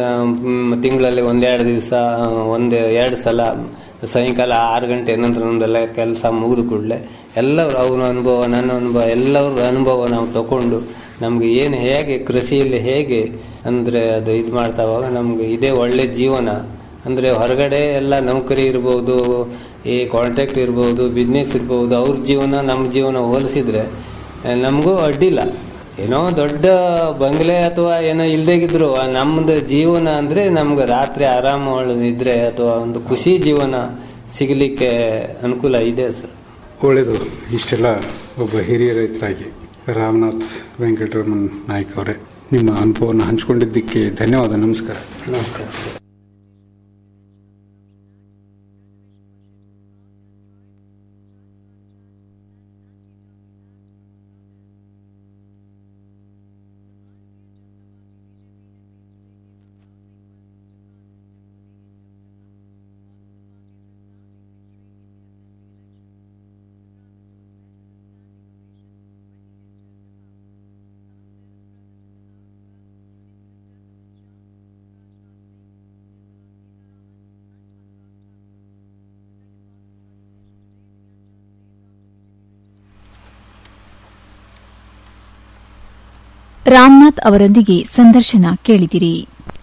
ಮ್, ತಿಂಗಳಲ್ಲಿ ಒಂದೆರಡು ದಿವಸ ಒಂದು ಎರಡು ಸಲ ಸಾಯಂಕಾಲ ಆರು ಗಂಟೆ ನಂತರ ನಮ್ದೆಲ್ಲ ಕೆಲಸ ಮುಗಿದು ಕೂಡಲೇ ಎಲ್ಲರ ಅವನ ಅನುಭವ ನನ್ನ ಅನುಭವ ಎಲ್ಲರ ಅನುಭವ ನಾವು ತಗೊಂಡು ನಮ್ಗೆ ಏನು ಹೇಗೆ ಕೃಷಿಯಲ್ಲಿ ಹೇಗೆ ಅಂದರೆ ಅದು ಇದು ಮಾಡ್ತಾವಾಗ ನಮ್ಗೆ ಇದೇ ಒಳ್ಳೆ ಜೀವನ ಅಂದರೆ ಹೊರಗಡೆ ಎಲ್ಲ ನೌಕರಿ ಇರ್ಬೋದು ಈ ಕಾಂಟ್ರಾಕ್ಟ್ ಇರ್ಬೋದು ಬಿಸ್ನೆಸ್ ಇರ್ಬೋದು ಅವ್ರ ಜೀವನ ನಮ್ಮ ಜೀವನ ಹೋಲಿಸಿದ್ರೆ ನಮಗೂ ಅಡ್ಡಿಲ್ಲ ಏನೋ ದೊಡ್ಡ ಬಂಗ್ಲೆ ಅಥವಾ ಏನೋ ಇಲ್ದೇಗಿದ್ರು ನಮ್ದು ಜೀವನ ಅಂದ್ರೆ ನಮ್ಗೆ ರಾತ್ರಿ ಆರಾಮ ಇದ್ರೆ ಅಥವಾ ಒಂದು ಖುಷಿ ಜೀವನ ಸಿಗಲಿಕ್ಕೆ ಅನುಕೂಲ ಇದೆ ಸರ್ ಒಳ್ಳೆಯದು ಇಷ್ಟೆಲ್ಲ ಒಬ್ಬ ಹಿರಿಯ ರೈತರಾಗಿ ರಾಮನಾಥ್ ವೆಂಕಟರಮಣ್ ನಾಯ್ಕ ಅವರೇ ನಿಮ್ಮ ಅನುಭವವನ್ನು ಹಂಚಿಕೊಂಡಿದ್ದಕ್ಕೆ ಧನ್ಯವಾದ ನಮಸ್ಕಾರ ನಮಸ್ಕಾರ ಸರ್ ರಾಮನಾಥ್ ಅವರೊಂದಿಗೆ ಸಂದರ್ಶನ ಕೇಳಿದಿರಿ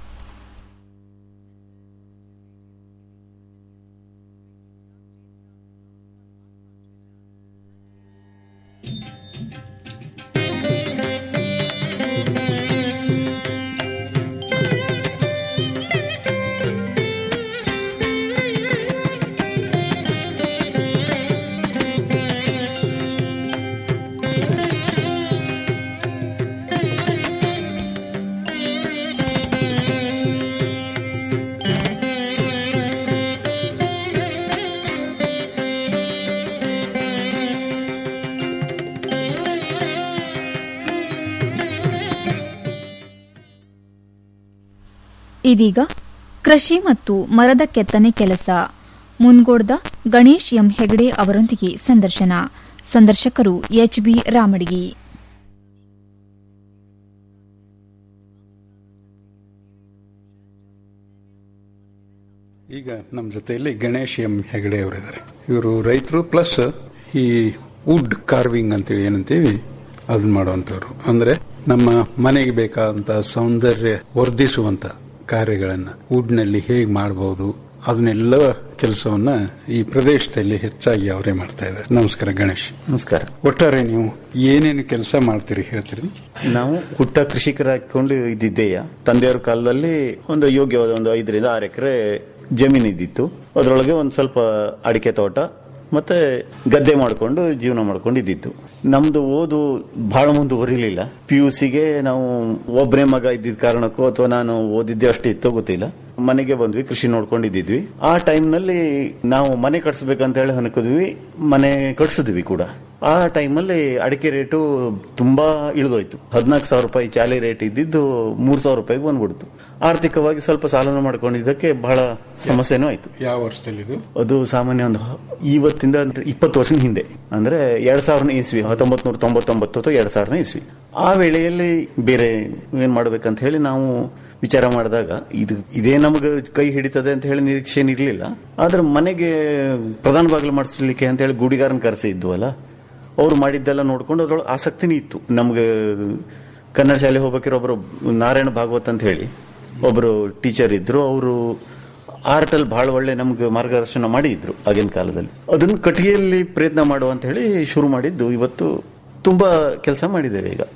ಇದೀಗ ಕೃಷಿ ಮತ್ತು ಮರದ ಕೆತ್ತನೆ ಕೆಲಸ ಮುನ್ಗೋಡ್ದ ಗಣೇಶ್ ಎಂ ಹೆಗಡೆ ಅವರೊಂದಿಗೆ ಸಂದರ್ಶನ ಸಂದರ್ಶಕರು ಎಚ್ಬಿ ರಾಮಡಿಗಿ ಈಗ ನಮ್ಮ ಜೊತೆಯಲ್ಲಿ ಗಣೇಶ್ ಎಂ ಹೆಗಡೆ ಅವರಿದ್ದಾರೆ ಇವರು ರೈತರು ಪ್ಲಸ್ ಈ ವುಡ್ ಕಾರ್ವಿಂಗ್ ಅಂತೇಳಿ ಏನಂತೀವಿ ಅದನ್ನ ಮಾಡುವಂತವ್ರು ಅಂದ್ರೆ ನಮ್ಮ ಮನೆಗೆ ಬೇಕಾದಂತ ಸೌಂದರ್ಯ ವರ್ಧಿಸುವಂತ ಕಾರ್ಯಗಳನ್ನ ವುಡ್ ನಲ್ಲಿ ಹೇಗೆ ಮಾಡಬಹುದು ಅದನ್ನೆಲ್ಲ ಕೆಲಸವನ್ನ ಈ ಪ್ರದೇಶದಲ್ಲಿ ಹೆಚ್ಚಾಗಿ ಅವರೇ ಮಾಡ್ತಾ ಇದ್ದಾರೆ ನಮಸ್ಕಾರ ಗಣೇಶ್ ನಮಸ್ಕಾರ ಒಟ್ಟಾರೆ ನೀವು ಏನೇನು ಕೆಲಸ ಮಾಡ್ತೀರಿ ಹೇಳ್ತೀರಿ ನಾವು ಹುಟ್ಟ ಕೃಷಿಕರಾಗಿಕೊಂಡು ಇದ್ದಿದ್ದೇಯ ತಂದೆಯವರ ಕಾಲದಲ್ಲಿ ಒಂದು ಯೋಗ್ಯವಾದ ಒಂದು ಐದರಿಂದ ಆರು ಎಕರೆ ಜಮೀನು ಇದ್ದಿತ್ತು ಅದರೊಳಗೆ ಒಂದು ಸ್ವಲ್ಪ ಅಡಿಕೆ ತೋಟ ಮತ್ತೆ ಗದ್ದೆ ಮಾಡ್ಕೊಂಡು ಜೀವನ ಮಾಡ್ಕೊಂಡು ಇದ್ದಿತ್ತು ನಮ್ದು ಓದು ಬಹಳ ಮುಂದುವರಿಲಿಲ್ಲ ಪಿ ಯು ಸಿಗೆ ನಾವು ಒಬ್ಬನೇ ಮಗ ಇದ್ದಿದ್ದ ಕಾರಣಕ್ಕೂ ಅಥವಾ ನಾನು ಓದಿದ್ದೆ ಅಷ್ಟು ಇತ್ತೋ ಗೊತ್ತಿಲ್ಲ ಮನೆಗೆ ಬಂದ್ವಿ ಕೃಷಿ ನೋಡ್ಕೊಂಡಿದ್ದಿದ್ವಿ ಆ ಟೈಮ್ನಲ್ಲಿ ನಾವು ಮನೆ ಕಟ್ಸ್ಬೇಕಂತ ಹೇಳಿ ಅನ್ಕಿದ್ವಿ ಮನೆ ಕಟ್ಸಿದ್ವಿ ಕೂಡ ಆ ಟೈಮಲ್ಲಿ ಅಡಿಕೆ ರೇಟು ತುಂಬಾ ಇಳಿದೋಯ್ತು ಹದಿನಾಲ್ಕು ಸಾವಿರ ರೂಪಾಯಿ ಚಾಲಿ ರೇಟ್ ಇದ್ದಿದ್ದು ಮೂರ್ ಸಾವಿರ ರೂಪಾಯಿಗೆ ಬಂದ್ಬಿಡ್ತು ಆರ್ಥಿಕವಾಗಿ ಸ್ವಲ್ಪ ಸಾಲನ ಮಾಡ್ಕೊಂಡಿದ್ದಕ್ಕೆ ಬಹಳ ಸಮಸ್ಯೆನೂ ಆಯ್ತು ಯಾವ ವರ್ಷದಲ್ಲಿ ಇದು ಅದು ಸಾಮಾನ್ಯ ಒಂದು ಹ- ಇವತ್ತಿಂದ ಅಂದ್ರೆ ಇಪ್ಪತ್ತು ವರ್ಷದ ಹಿಂದೆ ಅಂದ್ರೆ ಎರಡ್ ಸಾವಿರನೇ ಇಸ್ವಿ ಹತ್ತೊಂಬತ್ ನೂರ ತೊಂಬತ್ತೊಂಬತ್ತು ಅಥವಾ ಎರಡ್ ಸಾವಿರನೇ ಇಸ್ವಿ ಆ ವೇಳೆಯಲ್ಲಿ ಬೇರೆ ಏನ್ ಮಾಡ್ಬೇಕಂತ ಹೇಳಿ ನಾವು ವಿಚಾರ ಮಾಡಿದಾಗ ಇದು ಇದೇ ನಮಗೆ ಕೈ ಹಿಡಿತದೆ ಅಂತ ಹೇಳಿ ನಿರೀಕ್ಷೆ ಇರಲಿಲ್ಲ ಆದ್ರೆ ಮನೆಗೆ ಪ್ರಧಾನ ಬಾಗಿಲು ಮಾಡಿಸ್ಲಿಕ್ಕೆ ಅಂತ ಹೇಳಿ ಗುಡಿಗಾರನ್ ಕರೆಸಿ ಇದ್ವಲ್ಲ ಅವ್ರು ಮಾಡಿದ್ದೆಲ್ಲ ನೋಡ್ಕೊಂಡು ಅದ್ರೊಳಗೆ ಆಸಕ್ತಿನೇ ಇತ್ತು ನಮ್ಗೆ ಕನ್ನಡ ಶಾಲೆ ಹೋಗ್ಬೇಕಿರೋ ಒಬ್ರು ನಾರಾಯಣ ಭಾಗವತ್ ಅಂತ ಹೇಳಿ ಒಬ್ರು ಟೀಚರ್ ಇದ್ರು ಅವರು ಆರ್ಟ್ ಅಲ್ಲಿ ಬಹಳ ಒಳ್ಳೆ ನಮ್ಗೆ ಮಾರ್ಗದರ್ಶನ ಮಾಡಿದ್ರು ಆಗಿನ ಕಾಲದಲ್ಲಿ ಅದನ್ನು ಕಟ್ಟಿಗೆಯಲ್ಲಿ ಪ್ರಯತ್ನ ಮಾಡುವ ಅಂತ ಹೇಳಿ ಶುರು ಮಾಡಿದ್ದು ಇವತ್ತು ತುಂಬಾ ಕೆಲಸ ಮಾಡಿದ್ದೇವೆ ಈಗ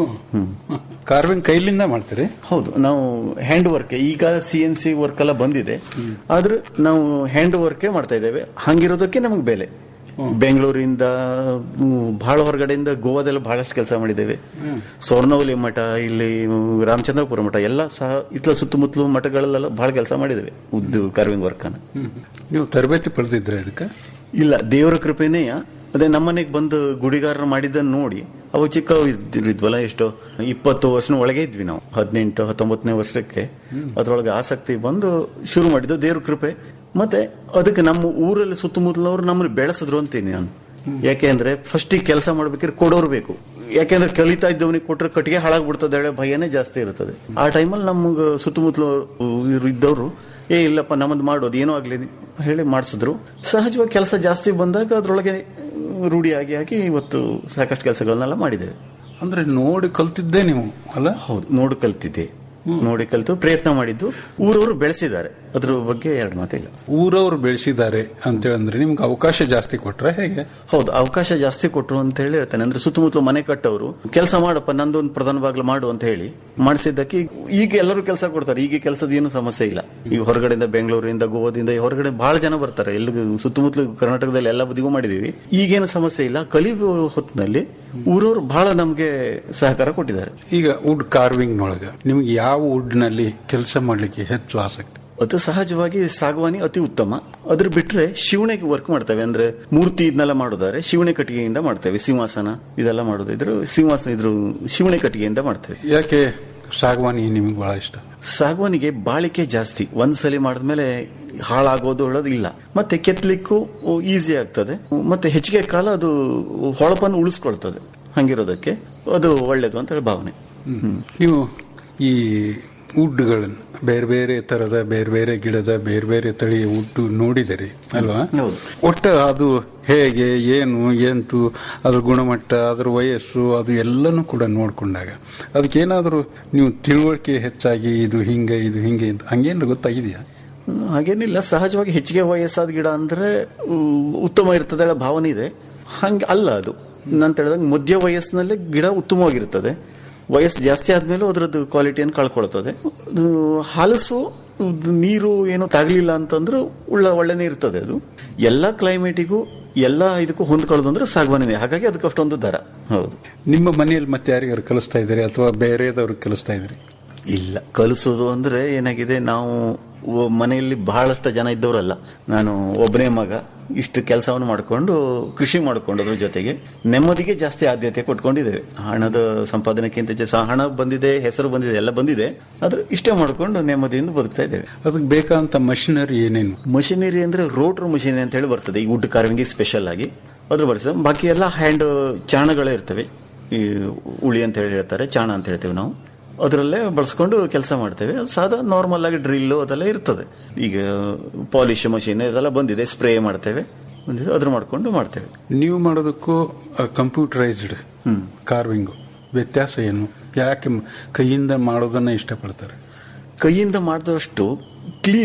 ಕಾರ್ವಿಂಗ್ ಕೈಲಿಂದ ಮಾಡ್ತೀರಿ ಹೌದು ನಾವು ಹ್ಯಾಂಡ್ ವರ್ಕ್ ಈಗ ಸಿ ಎನ್ ಸಿ ವರ್ಕ್ ಎಲ್ಲ ಬಂದಿದೆ ಆದ್ರೆ ನಾವು ಹ್ಯಾಂಡ್ ವರ್ಕೇ ಮಾಡ್ತಾ ಇದ್ದೇವೆ ಹಂಗಿರೋದಕ್ಕೆ ನಮ್ಗೆ ಬೆಲೆ ಬೆಂಗಳೂರಿಂದ ಹ್ಮ್, ಬಹಳ ಹೊರಗಡೆಯಿಂದ ಗೋವಾದೆಲ್ಲ ಬಹಳಷ್ಟು ಕೆಲಸ ಮಾಡಿದ್ದೇವೆ ಸ್ವರ್ಣವಲಿ ಮಠ ಇಲ್ಲಿ ರಾಮಚಂದ್ರಪುರ ಮಠ ಎಲ್ಲ ಸಹ ಇತ್ಲ ಸುತ್ತಮುತ್ತಲು ಮಠಗಳಲ್ಲೆಲ್ಲ ಬಹಳ ಕೆಲಸ ಮಾಡಿದ್ದೇವೆ ಉದ್ದು ಕಾರ್ವಿಂಗ್ ವರ್ಕ್ ಅನ್ನ ನೀವು ತರಬೇತಿ ಪಡೆದಿದ್ರೆ ಅದಕ್ಕೆ ಇಲ್ಲ ದೇವರ ಕೃಪೆನೇ ಅದೇ ನಮ್ಮನೆಗೆ ಬಂದು ಗುಡಿಗಾರರು ಮಾಡಿದ್ದನ್ನು ನೋಡಿ ಅವು ಚಿಕ್ಕ ಇದ್ವಲ್ಲ ಎಷ್ಟೋ ಇಪ್ಪತ್ತು ವರ್ಷದ ಒಳಗೆ ಇದ್ವಿ ನಾವು ಹದಿನೆಂಟು ಹತ್ತೊಂಬತ್ತನೇ ವರ್ಷಕ್ಕೆ ಅದ್ರೊಳಗೆ ಆಸಕ್ತಿ ಬಂದು ಶುರು ಮಾಡಿದ್ದು ದೇವ್ರ ಕೃಪೆ ಮತ್ತೆ ಅದಕ್ಕೆ ನಮ್ಮ ಊರಲ್ಲಿ ಸುತ್ತಮುತ್ತಲವ್ರು ನಮ್ಮನ್ನು ಬೆಳೆಸಿದ್ರು ಅಂತೀನಿ ನಾನು ಯಾಕೆಂದ್ರೆ ಫಸ್ಟ್ ಕೆಲಸ ಮಾಡ್ಬೇಕಾದ್ರೆ ಕೊಡೋರು ಬೇಕು ಯಾಕೆಂದ್ರೆ ಕಲಿತಾ ಇದ್ದವನಿಗೆ ಕೊಟ್ರೆ ಕಟ್ಟಿಗೆ ಹಾಳಾಗ್ಬಿಡ್ತದೆ ಹೇಳೋ ಭಯನೇ ಜಾಸ್ತಿ ಇರ್ತದೆ ಆ ಟೈಮಲ್ಲಿ ನಮ್ಗೆ ಸುತ್ತಮುತ್ತಲು ಇದ್ದವರು ಏ ಇಲ್ಲಪ್ಪ ನಮ್ಮದು ಮಾಡೋದು ಏನೋ ಆಗ್ಲಿ ಹೇಳಿ ಮಾಡಿಸಿದ್ರು ಸಹಜವಾಗಿ ಕೆಲಸ ಜಾಸ್ತಿ ಬಂದಾಗ ಅದ್ರೊಳಗೆ ರೂಢಿ ಆಗಿ ಆಗಿ ಇವತ್ತು ಸಾಕಷ್ಟು ಕೆಲಸಗಳನ್ನೆಲ್ಲ ಮಾಡಿದ್ದೇವೆ ಅಂದ್ರೆ ನೋಡಿ ಕಲ್ತಿದ್ದೇ ನೀವು ಅಲ್ಲ ಹೌದು ನೋಡು ಕಲ್ತಿದ್ದೆ ನೋಡಿ ಕಲಿತು ಪ್ರಯತ್ನ ಮಾಡಿದ್ದು ಊರವರು ಬೆಳೆಸಿದ್ದಾರೆ ಅದ್ರ ಬಗ್ಗೆ ಎರಡು ಮಾತಿಲ್ಲ ಊರವ್ರು ಬೆಳೆಸಿದ್ದಾರೆ ಅಂತೇಳಿ ಅಂದ್ರೆ ನಿಮ್ಗೆ ಅವಕಾಶ ಜಾಸ್ತಿ ಕೊಟ್ರೆ ಹೇಗೆ ಹೌದು ಅವಕಾಶ ಜಾಸ್ತಿ ಕೊಟ್ರು ಅಂತ ಹೇಳಿ ಹೇಳ್ತಾನೆ ಅಂದ್ರೆ ಸುತ್ತಮುತ್ತಲು ಮನೆ ಕಟ್ಟವರು ಕೆಲಸ ಮಾಡಪ್ಪ ನಂದೊಂದು ಪ್ರಧಾನ ಬಾಗ್ಲು ಮಾಡು ಅಂತ ಹೇಳಿ ಮಾಡಿಸಿದ್ದಕ್ಕೆ ಈಗ ಎಲ್ಲರೂ ಕೆಲಸ ಕೊಡ್ತಾರೆ ಈಗ ಕೆಲಸದ ಏನು ಸಮಸ್ಯೆ ಇಲ್ಲ ಈಗ ಹೊರಗಡೆಯಿಂದ ಬೆಂಗಳೂರಿಂದ ಗೋವಾದಿಂದ ಈ ಹೊರಗಡೆ ಬಹಳ ಜನ ಬರ್ತಾರೆ ಎಲ್ಲಿಗೂ ಸುತ್ತಮುತ್ತಲು ಕರ್ನಾಟಕದಲ್ಲಿ ಎಲ್ಲ ಬದಿಗೂ ಮಾಡಿದೀವಿ ಈಗೇನು ಸಮಸ್ಯೆ ಇಲ್ಲ ಕಲಿಯುವ ಹೊತ್ತಿನಲ್ಲಿ ಊರವರು ಬಹಳ ನಮ್ಗೆ ಸಹಕಾರ ಕೊಟ್ಟಿದ್ದಾರೆ ಈಗ ವುಡ್ ಕಾರ್ವಿಂಗ್ ನೊಳಗ ನಿಮ್ಗೆ ಯಾವ ವುಡ್ ನಲ್ಲಿ ಕೆಲಸ ಮಾಡ್ಲಿಕ್ಕೆ ಹೆಚ್ಚು ಆಸಕ್ತಿ ಅದು ಸಹಜವಾಗಿ ಸಾಗವಾನಿ ಅತಿ ಉತ್ತಮ ಅದ್ರ ಬಿಟ್ರೆ ಶಿವಣಿಗೆ ವರ್ಕ್ ಮಾಡ್ತೇವೆ ಅಂದ್ರೆ ಮೂರ್ತಿ ಇದನ್ನೆಲ್ಲ ಮಾಡೋದಾದ್ರೆ ಶಿವಣೆ ಕಟ್ಟಿಗೆಯಿಂದ ಮಾಡ್ತೇವೆ ಸಿಂಹಾಸನ ಇದೆಲ್ಲ ಮಾಡೋದಿದ್ರು ಸಿಂಹಾಸನ ಇದ್ರ ಶಿವಣೆ ಕಟ್ಟಿಗೆಯಿಂದ ಮಾಡ್ತೇವೆ ಯಾಕೆ ಸಾಗವಾನಿ ನಿಮ್ಗೆ ಬಹಳ ಇಷ್ಟ ಸಾಗವಾನಿಗೆ ಬಾಳಿಕೆ ಜಾಸ್ತಿ ಒಂದ್ಸಲಿ ಮಾಡಿದ್ಮೇಲೆ ಹಾಳಾಗೋದು ಹೇಳೋದು ಇಲ್ಲ ಮತ್ತೆ ಕೆತ್ತಲಿಕ್ಕೂ ಈಸಿ ಆಗ್ತದೆ ಮತ್ತೆ ಹೆಚ್ಚಿಗೆ ಕಾಲ ಅದು ಹೊಳಪನ್ನು ಉಳಿಸ್ಕೊಳ್ತದೆ ಹಂಗಿರೋದಕ್ಕೆ ಅದು ಒಳ್ಳೇದು ಅಂತ ಹೇಳಿ ಭಾವನೆ ನೀವು ಈ ವುಡ್ಗಳನ್ನು ಬೇರೆ ಬೇರೆ ತರದ ಬೇರೆ ಬೇರೆ ಗಿಡದ ಬೇರೆ ಬೇರೆ ತಳಿಯ ವುಡ್ ನೋಡಿದಿರಿ ಅಲ್ವಾ ಹೌದು. ಒಟ್ಟು ಅದು ಹೇಗೆ ಏನು ಎಂತು ಅದ್ರ ಗುಣಮಟ್ಟ ಅದ್ರ ವಯಸ್ಸು ಅದು ಎಲ್ಲನೂ ಕೂಡ ನೋಡ್ಕೊಂಡಾಗ ಅದಕ್ಕೇನಾದರೂ ನೀವು ತಿಳುವಳಿಕೆ ಹೆಚ್ಚಾಗಿ ಇದು ಹಿಂಗೆ ಇದು ಹಿಂಗೆ ಅಂತ ಹಂಗೇನು ಗೊತ್ತಾಗಿದೆಯಾ ಹ್ಮ್, ಹಾಗೇನಿಲ್ಲ ಸಹಜವಾಗಿ ಹೆಚ್ಚಿಗೆ ವಯಸ್ಸಾದ ಗಿಡ ಅಂದ್ರೆ ಉ- ಉತ್ತಮ ಇರ್ತದೆ ಹೇಳೋ ಭಾವನೆ ಇದೆ ಹಂಗೆ ಅಲ್ಲ ಅದು ನಾನು ಹೇಳಿದಾಗ ಮಧ್ಯ ವಯಸ್ಸಿನಲ್ಲಿ ಗಿಡ ಉತ್ತಮವಾಗಿರ್ತದೆ ವಯಸ್ಸು ಜಾಸ್ತಿ ಆದ್ಮೇಲೂ ಅದರದ್ದು ಕ್ವಾಲಿಟಿಯನ್ನು ಕಳ್ಕೊಳ್ತದೆ ಅದು ಹಲಸು ಅದು ನೀರು ಏನು ತಾಗಲಿಲ್ಲ ಅಂತಂದ್ರೂ ಉಳ್ಳ ಒಳ್ಳೆನೇ ಇರ್ತದೆ ಅದು ಎಲ್ಲ ಕ್ಲೈಮೇಟಿಗೂ ಎಲ್ಲ ಇದಕ್ಕೂ ಹೊಂದ್ಕೊಳ್ಳೋದು ಅಂದ್ರೆ ಸಾಗವಾನಿದೆ ಹಾಗಾಗಿ ಅದಕ್ಕೆ ಅಷ್ಟೊಂದು ದರ ಹೌದು ನಿಮ್ಮ ಮನೆಯಲ್ಲಿ ಮತ್ತೆ ಯಾರಿಗಾರು ಕಲಿಸ್ತಾ ಇದ್ದೀರಿ ಅಥವಾ ಬೇರೆದವ್ರಿಗೆ ಕಲಿಸ್ತಾ ಇದ್ದೀರಿ ಇಲ್ಲ ಕಲಿಸೋದು ಅಂದ್ರೆ ಏನಾಗಿದೆ ನಾವು ಒ- ಮನೆಯಲ್ಲಿ ಬಹಳಷ್ಟು ಜನ ಇದ್ದವರಲ್ಲ ನಾನು ಒಬ್ಬನೇ ಮಗ ಇಷ್ಟು ಕೆಲಸವನ್ನು ಮಾಡಿಕೊಂಡು ಕೃಷಿ ಮಾಡಿಕೊಂಡು ಅದ್ರ ಜೊತೆಗೆ ನೆಮ್ಮದಿಗೆ ಜಾಸ್ತಿ ಆದ್ಯತೆ ಕೊಟ್ಕೊಂಡಿದ್ದೇವೆ ಹಣದ ಸಂಪಾದನೆಕ್ಕಿಂತ ಜಾಸ್ತಿ ಹಣ ಬಂದಿದೆ ಹೆಸರು ಬಂದಿದೆ ಎಲ್ಲ ಬಂದಿದೆ ಆದ್ರೆ ಇಷ್ಟೇ ಮಾಡಿಕೊಂಡು ನೆಮ್ಮದಿಯಿಂದ ಬದುಕ್ತಾ ಇದ್ದೇವೆ ಅದಕ್ಕೆ ಬೇಕಾದಂತ ಮಷಿನರಿ ಏನೇನು ಮಷಿನರಿ ಅಂದ್ರೆ ರೋಟ್ರ್ ಮಷಿನ್ ಅಂತ ಹೇಳಿ ಬರ್ತದೆ ಈ ವುಡ್ ಕಾರ್ವಿಂಗ್ ಸ್ಪೆಷಲ್ ಆಗಿ ಅದ್ರ ಬಳಸ ಬಾಕಿ ಎಲ್ಲ ಹ್ಯಾಂಡ್ ಚಾಣಗಳೇ ಇರ್ತವೆ ಈ ಉಳಿ ಅಂತ ಹೇಳಿ ಹೇಳ್ತಾರೆ ಚಾಣ ಅಂತ ಹೇಳ್ತೇವೆ ನಾವು ಅದರಲ್ಲೇ ಬಳಸ್ಕೊಂಡು ಕೆಲಸ ಮಾಡ್ತೇವೆ ಅದು ಸಾದಾ ನಾರ್ಮಲ್ ಆಗಿ ಡ್ರಿಲ್ಲು ಅದೆಲ್ಲ ಇರ್ತದೆ ಈಗ ಪಾಲಿಶ್ ಮಷೀನ್ ಇದೆಲ್ಲ ಬಂದಿದೆ ಸ್ಪ್ರೇ ಮಾಡ್ತೇವೆ ಬಂದಿದೆ ಅದ್ರ ಮಾಡ್ಕೊಂಡು ಮಾಡ್ತೇವೆ ನೀವು ಮಾಡೋದಕ್ಕೂ ಕಂಪ್ಯೂಟರೈಸ್ಡ್ ಕಾರ್ವಿಂಗು ವ್ಯತ್ಯಾಸ ಏನು ಯಾಕೆ ಮ್- ಕೈಯಿಂದ ಮಾಡೋದನ್ನ ಇಷ್ಟಪಡ್ತಾರೆ ಕೈಯಿಂದ ಮಾಡಿದಷ್ಟು clean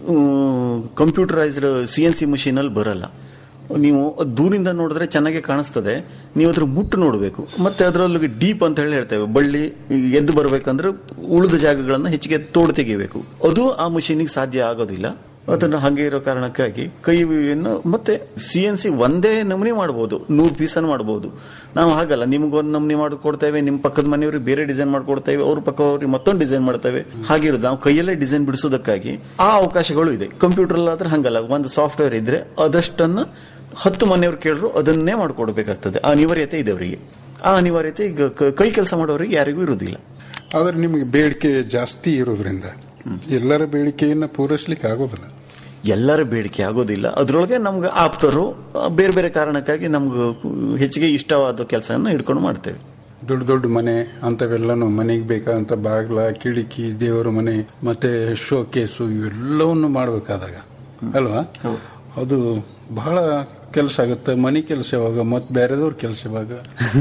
computerised C N C machine ಅಲ್ಲಿ ಬರಲ್ಲ ನೀವು ದೂರಿಂದ ನೋಡಿದ್ರೆ ಚೆನ್ನಾಗಿ ಕಾಣಿಸ್ತದೆ ನೀವು ಅದ್ರ ಮುಟ್ಟು ನೋಡಬೇಕು ಮತ್ತೆ ಅದರಲ್ಲಿ ಡೀಪ್ ಅಂತ ಹೇಳಿ ಹೇಳ್ತೇವೆ ಬಳ್ಳಿ ಎದ್ದು ಬರಬೇಕಂದ್ರೆ ಉಳಿದ ಜಾಗಗಳನ್ನ ಹೆಚ್ಚಿಗೆ ತೋಡು ತೆಗಿಬೇಕು ಅದು ಆ ಮಷೀನಿಗೆ ಸಾಧ್ಯ ಆಗೋದಿಲ್ಲ ಅದನ್ನ ಹಾಗೆ ಇರೋ ಕಾರಣಕ್ಕಾಗಿ ಕೈಯನ್ನು ಮತ್ತೆ ಸಿ ಎನ್ ಸಿ ಒಂದೇ ನಮೂನಿ ಮಾಡಬಹುದು ನೂರು ಪೀಸನ್ನು ಮಾಡಬಹುದು ನಾವು ಹಾಗಲ್ಲ ನಿಮ್ಗೊಂದು ನಮೂನಿ ಮಾಡಿಕೊಡ್ತೇವೆ ನಿಮ್ಮ ಪಕ್ಕದ ಮನೆಯವ್ರಿಗೆ ಬೇರೆ ಡಿಸೈನ್ ಮಾಡ್ಕೊಡ್ತೇವೆ ಅವ್ರ ಪಕ್ಕದವ್ರಿಗೆ ಮತ್ತೊಂದು ಡಿಸೈನ್ ಮಾಡ್ತೇವೆ ಹಾಗಿರೋದು ನಾವು ಕೈಯಲ್ಲೇ ಡಿಸೈನ್ ಬಿಡಿಸೋದಕ್ಕಾಗಿ ಆ ಅವಕಾಶಗಳು ಇದೆ ಕಂಪ್ಯೂಟರ್ ಆದ್ರೆ ಹಂಗಲ್ಲ ಒಂದು ಸಾಫ್ಟ್ವೇರ್ ಇದ್ರೆ ಅದಷ್ಟನ್ನ ಹತ್ತು ಮನೆಯವ್ರು ಕೇಳಿದ್ರು ಅದನ್ನೇ ಮಾಡ್ಕೊಡ್ಬೇಕಾಗ್ತದೆ ಆ ಅನಿವಾರ್ಯತೆ ಇದೆ ಅವರಿಗೆ ಆ ಅನಿವಾರ್ಯತೆ ಈಗ ಕ- ಕೈ ಕೆಲಸ ಮಾಡೋರಿಗೆ ಯಾರಿಗೂ ಇರುವುದಿಲ್ಲ ಆದ್ರೆ ನಿಮಗೆ ಬೇಡಿಕೆ ಜಾಸ್ತಿ ಇರೋದ್ರಿಂದ ಎಲ್ಲರ ಬೇಡಿಕೆಯನ್ನ ಪೂರೈಸ್ಲಿಕ್ಕೆ ಆಗೋದಿಲ್ಲ ಎಲ್ಲರ ಬೇಡಿಕೆ ಆಗೋದಿಲ್ಲ ಅದರೊಳಗೆ ನಮ್ಗೆ ಆಪ್ತರು ಆ, ಬೇರೆ ಬೇರೆ ಕಾರಣಕ್ಕಾಗಿ ನಮ್ಗೆ ಹೆಚ್ಚಿಗೆ ಇಷ್ಟವಾದ ಕೆಲಸನ ಹಿಡ್ಕೊಂಡು ಮಾಡ್ತೇವೆ ದೊಡ್ಡ ದೊಡ್ಡ ಮನೆ ಅಂತವೆಲ್ಲನು ಮನೆಗೆ ಬೇಕಾದಂತ ಬಾಗ್ಲ ಕಿಟಕಿ ದೇವರ ಮನೆ ಮತ್ತೆ ಶೋ ಕೇಸು ಇವೆಲ್ಲವನ್ನು ಮಾಡಬೇಕಾದಾಗ ಅಲ್ವಾ ಅದು ಬಹಳ ಕೆಲಸ ಆಗುತ್ತೆ ಮನೆ ಕೆಲಸ ಯಾವಾಗ ಮತ್ತೆ ಬೇರೆದವ್ರ ಕೆಲಸ ಯಾವಾಗ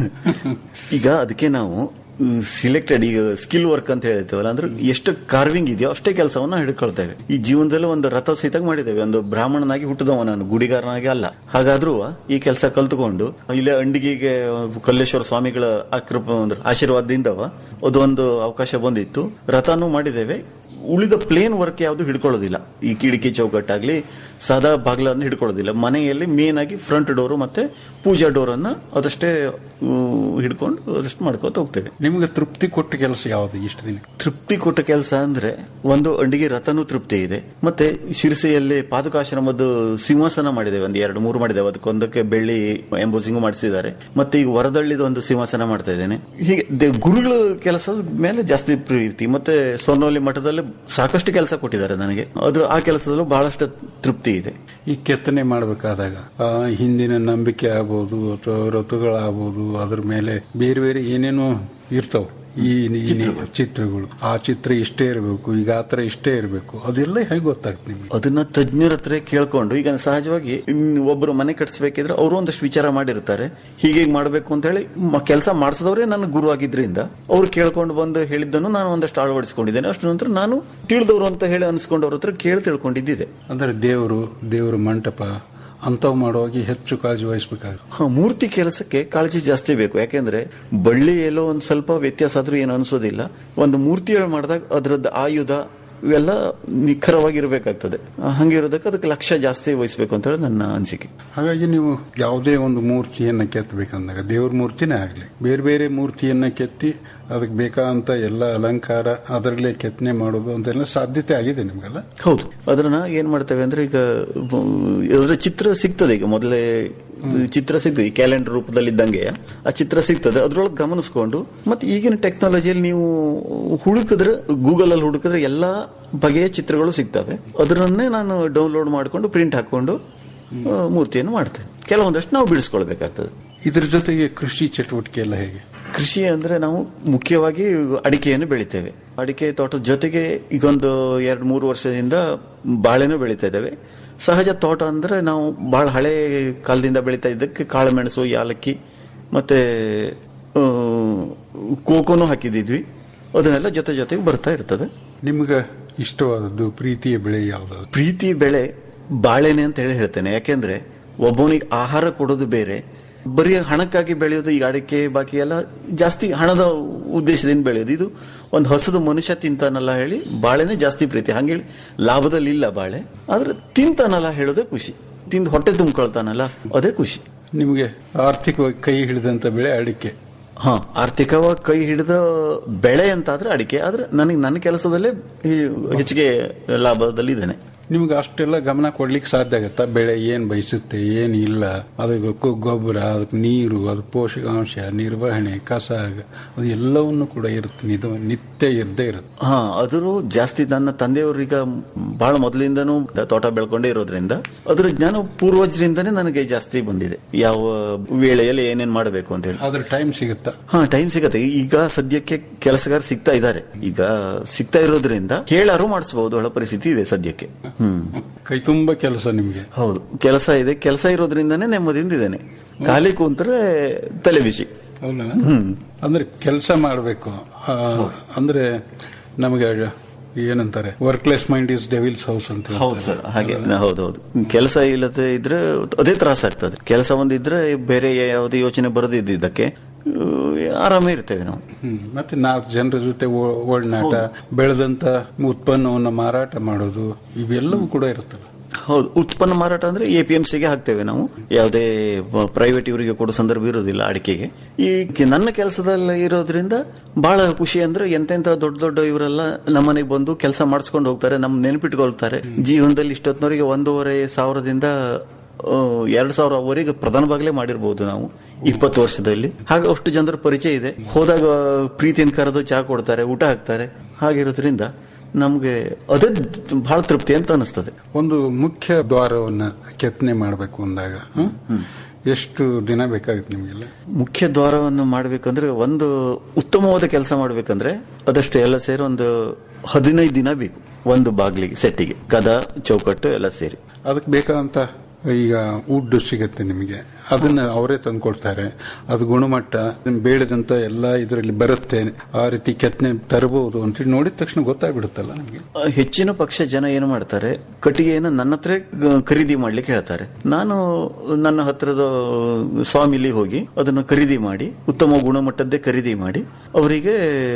ಈಗ ಅದಕ್ಕೆ ನಾವು ಸಿಲೆಕ್ಟೆಡ್ ಈಗ ಸ್ಕಿಲ್ ವರ್ಕ್ ಅಂತ ಹೇಳ್ತೇವಲ್ಲ ಅಂದ್ರೆ ಎಷ್ಟು ಕಾರ್ವಿಂಗ್ ಇದೆಯೋ ಅಷ್ಟೇ ಕೆಲಸವನ್ನ ಹಿಡ್ಕೊಳ್ತೇವೆ ಈ ಜೀವನದಲ್ಲಿ ಒಂದು ರಥ ಸಹಿತ ಮಾಡಿದ್ದೇವೆ ಒಂದು ಬ್ರಾಹ್ಮಣನಾಗಿ ಹುಟ್ಟಿದವ ನಾನು ಗುಡಿಗಾರನಾಗಿ ಅಲ್ಲ ಹಾಗಾದ್ರೂ ಈ ಕೆಲಸ ಕಲ್ತುಕೊಂಡು ಇಲ್ಲೇ ಅಂಡಿಗೆಗೆ ಕಲ್ಲೇಶ್ವರ ಸ್ವಾಮಿಗಳ ಆಕೃಪ ಅಂದ್ರೆ ಆಶೀರ್ವಾದದಿಂದವ ಅದೊಂದು ಅವಕಾಶ ಬಂದಿತ್ತು ರಥನೂ ಮಾಡಿದ್ದೇವೆ ಉಳಿದ ಪ್ಲೇನ್ ವರ್ಕ್ ಯಾವುದು ಹಿಡ್ಕೊಳ್ಳೋದಿಲ್ಲ ಈ ಕಿಟಕಿ ಚೌಕಟ್ಟಾಗ್ಲಿ ಸಾದಾ ಬಾಗ್ಲನ್ನು ಹಿಡ್ಕೊಳ್ಳೋದಿಲ್ಲ ಮನೆಯಲ್ಲಿ ಮೇನ್ ಆಗಿ ಫ್ರಂಟ್ ಡೋರು ಮತ್ತೆ ಪೂಜಾ ಡೋರ್ ಅನ್ನ ಅದಷ್ಟೇ ಊ, ಹಿಡ್ಕೊಂಡು ಅದಷ್ಟು ಮಾಡ್ಕೋತ ಹೋಗ್ತೇವೆ ನಿಮಗೆ ತೃಪ್ತಿ ಕೊಟ್ಟ ಕೆಲಸ ಯಾವುದು ಇಷ್ಟು ದಿನ ತೃಪ್ತಿ ಕೊಟ್ಟ ಕೆಲಸ ಅಂದ್ರೆ ಒಂದು ಅಂಡಿಗೆ ರಥನೂ ತೃಪ್ತಿ ಇದೆ ಮತ್ತೆ ಶಿರಸೆಯಲ್ಲಿ ಪಾದುಕಾಶ್ರಮದ ಸಿಂಹಾಸನ ಮಾಡಿದ್ದೇವೆ ಒಂದು ಎರಡು ಮೂರು ಮಾಡಿದ್ದೇವೆ ಅದಕ್ಕೊಂದಕ್ಕೆ ಬೆಳ್ಳಿ ಎಂಬೋಸಿಂಗು ಮಾಡಿಸಿದ್ದಾರೆ ಮತ್ತೆ ಈಗ ವರದಳ್ಳಿದ ಒಂದು ಸಿಂಹಾಸನ ಮಾಡ್ತಾ ಇದ್ದೇನೆ ಹೀಗೆ ದೆ- ಗುರುಗಳ ಕೆಲಸದ ಮೇಲೆ ಜಾಸ್ತಿ ಪ್ರೀತಿ ಮತ್ತೆ ಸೊನ್ನೋಲಿ ಮಠದಲ್ಲಿ ಸಾಕಷ್ಟು ಕೆಲಸ ಕೊಟ್ಟಿದ್ದಾರೆ ನನಗೆ ಅದ್ರ ಆ ಕೆಲಸದಲ್ಲೂ ಬಹಳಷ್ಟು ತೃಪ್ತಿ ಇದೆ ಈ ಕೆತ್ತನೆ ಮಾಡಬೇಕಾದಾಗ ಆ ಹಿಂದಿನ ನಂಬಿಕೆ ಆಗ್ಬೋದು ಅಥವಾ ಋತುಗಳಾಗ್ಬೋದು ಅದ್ರ ಮೇಲೆ ಬೇರೆ ಬೇರೆ ಏನೇನೋ ಇರ್ತಾವ ಈ ಈ ಚಿತ್ರಗಳು ಆ ಚಿತ್ರ ಇಷ್ಟೇ ಇರಬೇಕು ಈಗ ಆ ತರ ಇಷ್ಟೇ ಇರಬೇಕು ಅದೆಲ್ಲ ಹೇಗೆ ಗೊತ್ತಾಗ್ತದೆ ನಿಮ್ಗೆ ಅದನ್ನ ತಜ್ಞರ ಹತ್ರ ಕೇಳ್ಕೊಂಡು ಈಗ ಸಹಜವಾಗಿ ಇನ್ ಒಬ್ಬರು ಮನೆ ಕಟ್ಸ್ಬೇಕಿದ್ರೆ ಅವರು ಒಂದಷ್ಟು ವಿಚಾರ ಮಾಡಿರ್ತಾರೆ ಹೀಗೆ ಮಾಡಬೇಕು ಅಂತ ಹೇಳಿ ಕೆಲಸ ಮಾಡಿಸಿದವರೇ ನನ್ನ ಗುರು ಆಗಿದ್ರಿಂದ ಅವ್ರು ಕೇಳ್ಕೊಂಡು ಬಂದು ಹೇಳಿದ್ದನ್ನು ನಾನು ಒಂದಷ್ಟು ಅಳವಡಿಸಿಕೊಂಡಿದ್ದೇನೆ ಅಷ್ಟು ನಂತರ ನಾನು ತಿಳಿದವರು ಅಂತ ಹೇಳಿ ಅನ್ಸ್ಕೊಂಡವ್ರ ಹತ್ರ ಕೇಳಿ ತಿಳ್ಕೊಂಡಿದ್ದಿದೆ ಅಂದ್ರೆ ದೇವರು ದೇವರ ಮಂಟಪ ಅಂಥವು ಮಾಡುವಾಗ ಹೆಚ್ಚು ಕಾಳಜಿ ವಹಿಸ್ಬೇಕಾಗುತ್ತೆ ಹಾ ಮೂರ್ತಿ ಕೆಲಸಕ್ಕೆ ಕಾಳಜಿ ಜಾಸ್ತಿ ಬೇಕು ಯಾಕೆಂದ್ರೆ ಬಳ್ಳಿ ಎಲ್ಲೋ ಒಂದ್ ಸ್ವಲ್ಪ ವ್ಯತ್ಯಾಸ ಆದ್ರೂ ಏನು ಅನ್ಸೋದಿಲ್ಲ ಒಂದು ಮೂರ್ತಿ ಮಾಡಿದಾಗ ಅದರದ್ದು ಆಯುಧ ಇವೆಲ್ಲ ನಿಖರವಾಗಿರ್ಬೇಕಾಗ್ತದೆ ಆ, ಹಂಗಿರೋದಕ್ಕೆ ಅದಕ್ಕೆ ಲಕ್ಷ್ಯ ಜಾಸ್ತಿ ವಹಿಸ್ಬೇಕು ಅಂತ ಹೇಳಿ ನನ್ನ ಅನಿಸಿಕೆ ಹಾಗಾಗಿ ನೀವು ಯಾವುದೇ ಒಂದು ಮೂರ್ತಿಯನ್ನ ಕೆತ್ತಬೇಕಂದಾಗ ದೇವ್ರ ಮೂರ್ತಿನೇ ಆಗಲಿ ಬೇರೆ ಬೇರೆ ಮೂರ್ತಿಯನ್ನ ಕೆತ್ತಿ ಅದಕ್ಕೆ ಬೇಕಾದಂತ ಎಲ್ಲ ಅಲಂಕಾರ ಅದರಲ್ಲೇ ಕೆತ್ತನೆ ಮಾಡೋದು ಅಂತೆಲ್ಲ ಸಾಧ್ಯತೆ ಆಗಿದೆ ನಿಮ್ಗೆಲ್ಲ ಹೌದು ಅದನ್ನ ಏನ್ ಮಾಡ್ತೇವೆ ಅಂದ್ರೆ ಈಗ ಅದರ ಚಿತ್ರ ಸಿಗ್ತದೆ ಈಗ ಮೊದಲೇ ಚಿತ್ರ ಸಿಗ್ತದೆ ಈ ಕ್ಯಾಲೆಂಡರ್ ರೂಪದಲ್ಲಿ ಇದ್ದಂಗೆ ಆ ಚಿತ್ರ ಸಿಗ್ತದೆ ಅದ್ರೊಳಗೆ ಗಮನಿಸ್ಕೊಂಡು ಮತ್ತೆ ಈಗಿನ ಟೆಕ್ನಾಲಜಿಯಲ್ಲಿ ನೀವು ಹುಡುಕಿದ್ರೆ ಗೂಗಲ್ ಅಲ್ಲಿ ಹುಡುಕಿದ್ರೆ ಎಲ್ಲಾ ಬಗೆಯ ಚಿತ್ರಗಳು ಸಿಗ್ತವೆ ಅದರನ್ನೇ ನಾನು ಡೌನ್ಲೋಡ್ ಮಾಡಿಕೊಂಡು ಪ್ರಿಂಟ್ ಹಾಕೊಂಡು ಆ, ಮೂರ್ತಿಯನ್ನು ಮಾಡ್ತೇನೆ ಕೆಲವೊಂದಷ್ಟು ನಾವು ಬಿಡಿಸ್ಕೊಳ್ಬೇಕಾಗ್ತದೆ ಇದ್ರ ಜೊತೆಗೆ ಕೃಷಿ ಚಟುವಟಿಕೆ ಎಲ್ಲ ಹೇಗೆ ಕೃಷಿ ಅಂದ್ರೆ ನಾವು ಮುಖ್ಯವಾಗಿ ಅಡಿಕೆಯನ್ನು ಬೆಳಿತೇವೆ ಅಡಿಕೆ ತೋಟದ ಜೊತೆಗೆ ಈಗೊಂದು ಎರಡು ಮೂರು ವರ್ಷದಿಂದ ಬಾಳೆನೂ ಬೆಳೀತಾ ಇದ್ದೇವೆ ಸಹಜ ತೋಟ ಅಂದ್ರೆ ನಾವು ಬಹಳ ಹಳೆ ಕಾಲದಿಂದ ಬೆಳೀತಾ ಇದ್ದಕ್ಕೆ ಕಾಳುಮೆಣಸು ಯಾಲಕ್ಕಿ ಮತ್ತೆ ಆ, ಕೋಕೋನು ಹಾಕಿದಿದ್ವಿ ಅದನ್ನೆಲ್ಲ ಜೊತೆ ಜೊತೆಗೆ ಬರ್ತಾ ಇರ್ತದೆ ನಿಮ್ಗೆ ಇಷ್ಟವಾದದ್ದು ಪ್ರೀತಿಯ ಬೆಳೆ ಯಾವ್ದಾದ್ರು ಪ್ರೀತಿ ಬೆಳೆ ಬಾಳೆನೆ ಅಂತ ಹೇಳಿ ಹೇಳ್ತೇನೆ ಯಾಕೆಂದ್ರೆ ಒಬ್ಬನಿಗೆ ಆಹಾರ ಕೊಡೋದು ಬೇರೆ ಬರೀ ಹಣಕ್ಕಾಗಿ ಬೆಳೆಯೋದು ಈಗ ಅಡಿಕೆ ಬಾಕಿ ಎಲ್ಲ ಜಾಸ್ತಿ ಹಣದ ಉದ್ದೇಶದಿಂದ ಬೆಳೆಯೋದು ಇದು ಒಂದು ಹೊಸದು ಮನುಷ್ಯ ತಿಂತಾನಲ್ಲ ಹೇಳಿ ಬಾಳೆನೆ ಜಾಸ್ತಿ ಪ್ರೀತಿ ಹಂಗೇಳಿ ಲಾಭದಲ್ಲಿ ಇಲ್ಲ ಬಾಳೆ ಆದ್ರೆ ತಿಂತಾನಲ್ಲ ಹೇಳೋದೇ ಖುಷಿ ತಿಂದು ಹೊಟ್ಟೆ ತುಂಬಿಕೊಳ್ತಾನಲ್ಲ ಅದೇ ಖುಷಿ ನಿಮಗೆ ಆರ್ಥಿಕವಾಗಿ ಕೈ ಹಿಡಿದಂತ ಬೆಳೆ ಅಡಿಕೆ ಹಾ ಆರ್ಥಿಕವಾಗಿ ಕೈ ಹಿಡಿದ ಬೆಳೆ ಅಂತಾದ್ರೆ ಅಡಿಕೆ ಆದ್ರೆ ನನಗೆ ನನ್ನ ಕೆಲಸದಲ್ಲೇ ಈ ಹೆಚ್ಚಿಗೆ ಲಾಭದಲ್ಲಿ ಇದ್ದೇನೆ ನಿಮ್ಗೆ ಅಷ್ಟೆಲ್ಲ ಗಮನ ಕೊಡ್ಲಿಕ್ಕೆ ಸಾಧ್ಯ ಆಗತ್ತಾ ಬೆಳೆ ಏನ್ ಬಯಸುತ್ತೆ ಏನ್ ಇಲ್ಲ ಅದಕ್ಕೆ ಗೊ- ಗೊಬ್ಬರ ಅದಕ್ಕೆ ನೀರು ಅದು ಪೋಷಕಾಂಶ ನಿರ್ವಹಣೆ ಕಸ ಅದು ಎಲ್ಲವನ್ನು ಕೂಡ ಇರುತ್ತೆ ಇದು ನಿತ್ಯ ಇದ್ದೇ ಇರುತ್ತೆ ಹಾ ಅದ್ರು ಜಾಸ್ತಿ ನನ್ನ ತಂದೆಯವ್ರೀಗ ಬಹಳ ಮೊದಲಿಂದನೂ ತೋಟ ಬೆಳ್ಕೊಂಡೇ ಇರೋದ್ರಿಂದ ಅದ್ರ ಜ್ಞಾನ ಪೂರ್ವಜರಿಂದನೇ ನನಗೆ ಜಾಸ್ತಿ ಬಂದಿದೆ ಯಾವ ವೇಳೆಯಲ್ಲಿ ಏನೇನ್ ಮಾಡಬೇಕು ಅಂತ ಹೇಳಿ ಆದ್ರೆ ಟೈಮ್ ಸಿಗುತ್ತಾ ಹಾ ಟೈಮ್ ಸಿಗತ್ತೆ ಈಗ ಸದ್ಯಕ್ಕೆ ಕೆಲಸಗಾರ ಸಿಗ್ತಾ ಇದ್ದಾರೆ ಈಗ ಸಿಗ್ತಾ ಇರೋದ್ರಿಂದ ಕೇಳಾರು ಮಾಡಿಸಬಹುದು ಒಳ ಪರಿಸ್ಥಿತಿ ಇದೆ ಸದ್ಯಕ್ಕೆ ಹ್ಮ್ ಕೈ ತುಂಬಾ ಕೆಲಸ ನಿಮ್ಗೆ ಹೌದು ಕೆಲಸ ಇದೆ ಕೆಲಸ ಇರೋದ್ರಿಂದನೇ ನೆಮ್ಮದಿಯಿಂದ ಇದ್ದೇನೆ ಖಾಲಿ ಕೂತ್ರೆ ತಲೆ ಬಿಸಿ ಹೌದಾ ಅಂದ್ರೆ ಕೆಲಸ ಮಾಡಬೇಕು ಅಂದ್ರೆ ನಮಗೆ ಏನಂತಾರೆ workless mind is devil's house ಅಂತ ಹೇಳ್ತಾರೆ. ಹೌದು ಸರ್ ಹಾಗೆ ಹೌದೌದು ಕೆಲಸ ಇಲ್ಲದೆ ಇದ್ರೆ ಅದೇ ತ್ರಾಸ ಆಗ್ತದೆ ಕೆಲಸ ಒಂದಿದ್ರೆ ಬೇರೆ ಯಾವುದೇ ಯೋಚನೆ ಬರದಿದ್ದಕ್ಕೆ ಆರಾಮೇ ಇರ್ತೇವೆ ನಾವು ಹ್ಮ್. ಮತ್ತೆ ನಾಲ್ಕು ಜನರ ಜೊತೆ ಒ- ಒಡನಾಟ ಬೆಳೆದಂತ ಉತ್ಪನ್ನವನ್ನು ಮಾರಾಟ ಮಾಡೋದು ಇವೆಲ್ಲವೂ ಕೂಡ ಇರುತ್ತಲ್ಲ ಹೌದು ಉತ್ಪನ್ನ ಮಾರಾಟ ಅಂದ್ರೆ ಎ ಪಿ ಎಂ ಸಿಗೆ ಹಾಕ್ತೇವೆ ನಾವು ಯಾವುದೇ ಪ್ರೈವೇಟ್ ಇವರಿಗೆ ಕೊಡೋ ಸಂದರ್ಭ ಇರೋದಿಲ್ಲ ಅಡಿಕೆಗೆ ಈ ಕೆ- ನನ್ನ ಕೆಲಸದಲ್ಲಿ ಇರೋದ್ರಿಂದ ಬಹಳ ಖುಷಿ ಅಂದ್ರೆ ಎಂತೆಂತ ದೊಡ್ಡ ದೊಡ್ಡ ಇವರೆಲ್ಲ ನಮ್ಮನೆಗೆ ಬಂದು ಕೆಲಸ ಮಾಡಿಸ್ಕೊಂಡು ಹೋಗ್ತಾರೆ ನಮ್ ನೆನಪಿಟ್ಕೊಳ್ತಾರೆ ಜೀವನದಲ್ಲಿ ಇಷ್ಟೊತ್ತಿನವರೆಗೆ ಒಂದೂವರೆ ಸಾವಿರದಿಂದ ಆ, ಎರಡು ಸಾವಿರವರೆಗೆ ಪ್ರಧಾನ ಬಾಗ್ಲೇ ಮಾಡಿರ್ಬೋದು ನಾವು ಇಪ್ಪತ್ತು ವರ್ಷದಲ್ಲಿ ಹಾಗೆ ಅಷ್ಟು ಜನರ ಪರಿಚಯ ಇದೆ ಹೋದಾಗ ಪ್ರೀತಿಯಿಂದ ಕರೆದು ಚಹಾ ಕೊಡ್ತಾರೆ ಊಟ ಹಾಕ್ತಾರೆ ಹಾಗಿರೋದ್ರಿಂದ ನಮ್ಗೆ ಅದೇ ಬಹಳ ತೃಪ್ತಿ ಅಂತ ಅನಿಸ್ತದೆ ಒಂದು ಮುಖ್ಯ ದ್ವಾರವನ್ನ ಕೆತ್ತನೆ ಮಾಡಬೇಕು ಅಂದಾಗ ಹ್ಮ್? ಎಷ್ಟು ದಿನ ಬೇಕಾಗುತ್ತೆ ನಿಮಗೆಲ್ಲ ಮುಖ್ಯ ದ್ವಾರವನ್ನು ಮಾಡಬೇಕಂದ್ರೆ ಒಂದು ಉತ್ತಮವಾದ ಕೆಲಸ ಮಾಡಬೇಕಂದ್ರೆ ಅದಷ್ಟು ಎಲ್ಲ ಸೇರಿ ಒಂದು ಹದಿನೈದು ದಿನ ಬೇಕು ಒಂದು ಬಾಗ್ಲಿಗೆ ಸೆಟ್ಟಿಗೆ ಕದ ಚೌಕಟ್ಟು ಎಲ್ಲ ಸೇರಿ ಅದಕ್ಕೆ ಬೇಕಾದಂತ ಈಗ ವುಡ್ ಸಿಗತ್ತೆ ನಿಮಗೆ ಅದನ್ನ ಅವರೇ ತಂದ್ಕೊಡ್ತಾರೆ ಅದು ಗುಣಮಟ್ಟ ಅದನ್ನ ಬೇಡದಂತ ಎಲ್ಲ ಇದರಲ್ಲಿ ಬರುತ್ತೆ ಆ ರೀತಿ ಕೆತ್ತನೆ ತರಬಹುದು ಅಂತೇಳಿ ನೋಡಿದ ತಕ್ಷಣ ಗೊತ್ತಾಗ್ಬಿಡುತ್ತಲ್ಲ ನಮಗೆ ಆ, ಹೆಚ್ಚಿನ ಪಕ್ಷ ಜನ ಏನು ಮಾಡ್ತಾರೆ ಕಟ್ಟಿಗೆಯನ್ನು ನನ್ನ ಹತ್ರ ಗ- ಖರೀದಿ ಮಾಡ್ಲಿಕ್ಕೆ ಹೇಳ್ತಾರೆ ನಾನು ನನ್ನ ಹತ್ರದ ಸ್ವಾಮಿಲಿ ಹೋಗಿ ಅದನ್ನು ಖರೀದಿ ಮಾಡಿ ಉತ್ತಮ ಗುಣಮಟ್ಟದ್ದೇ ಖರೀದಿ ಮಾಡಿ ಅವರಿಗೆ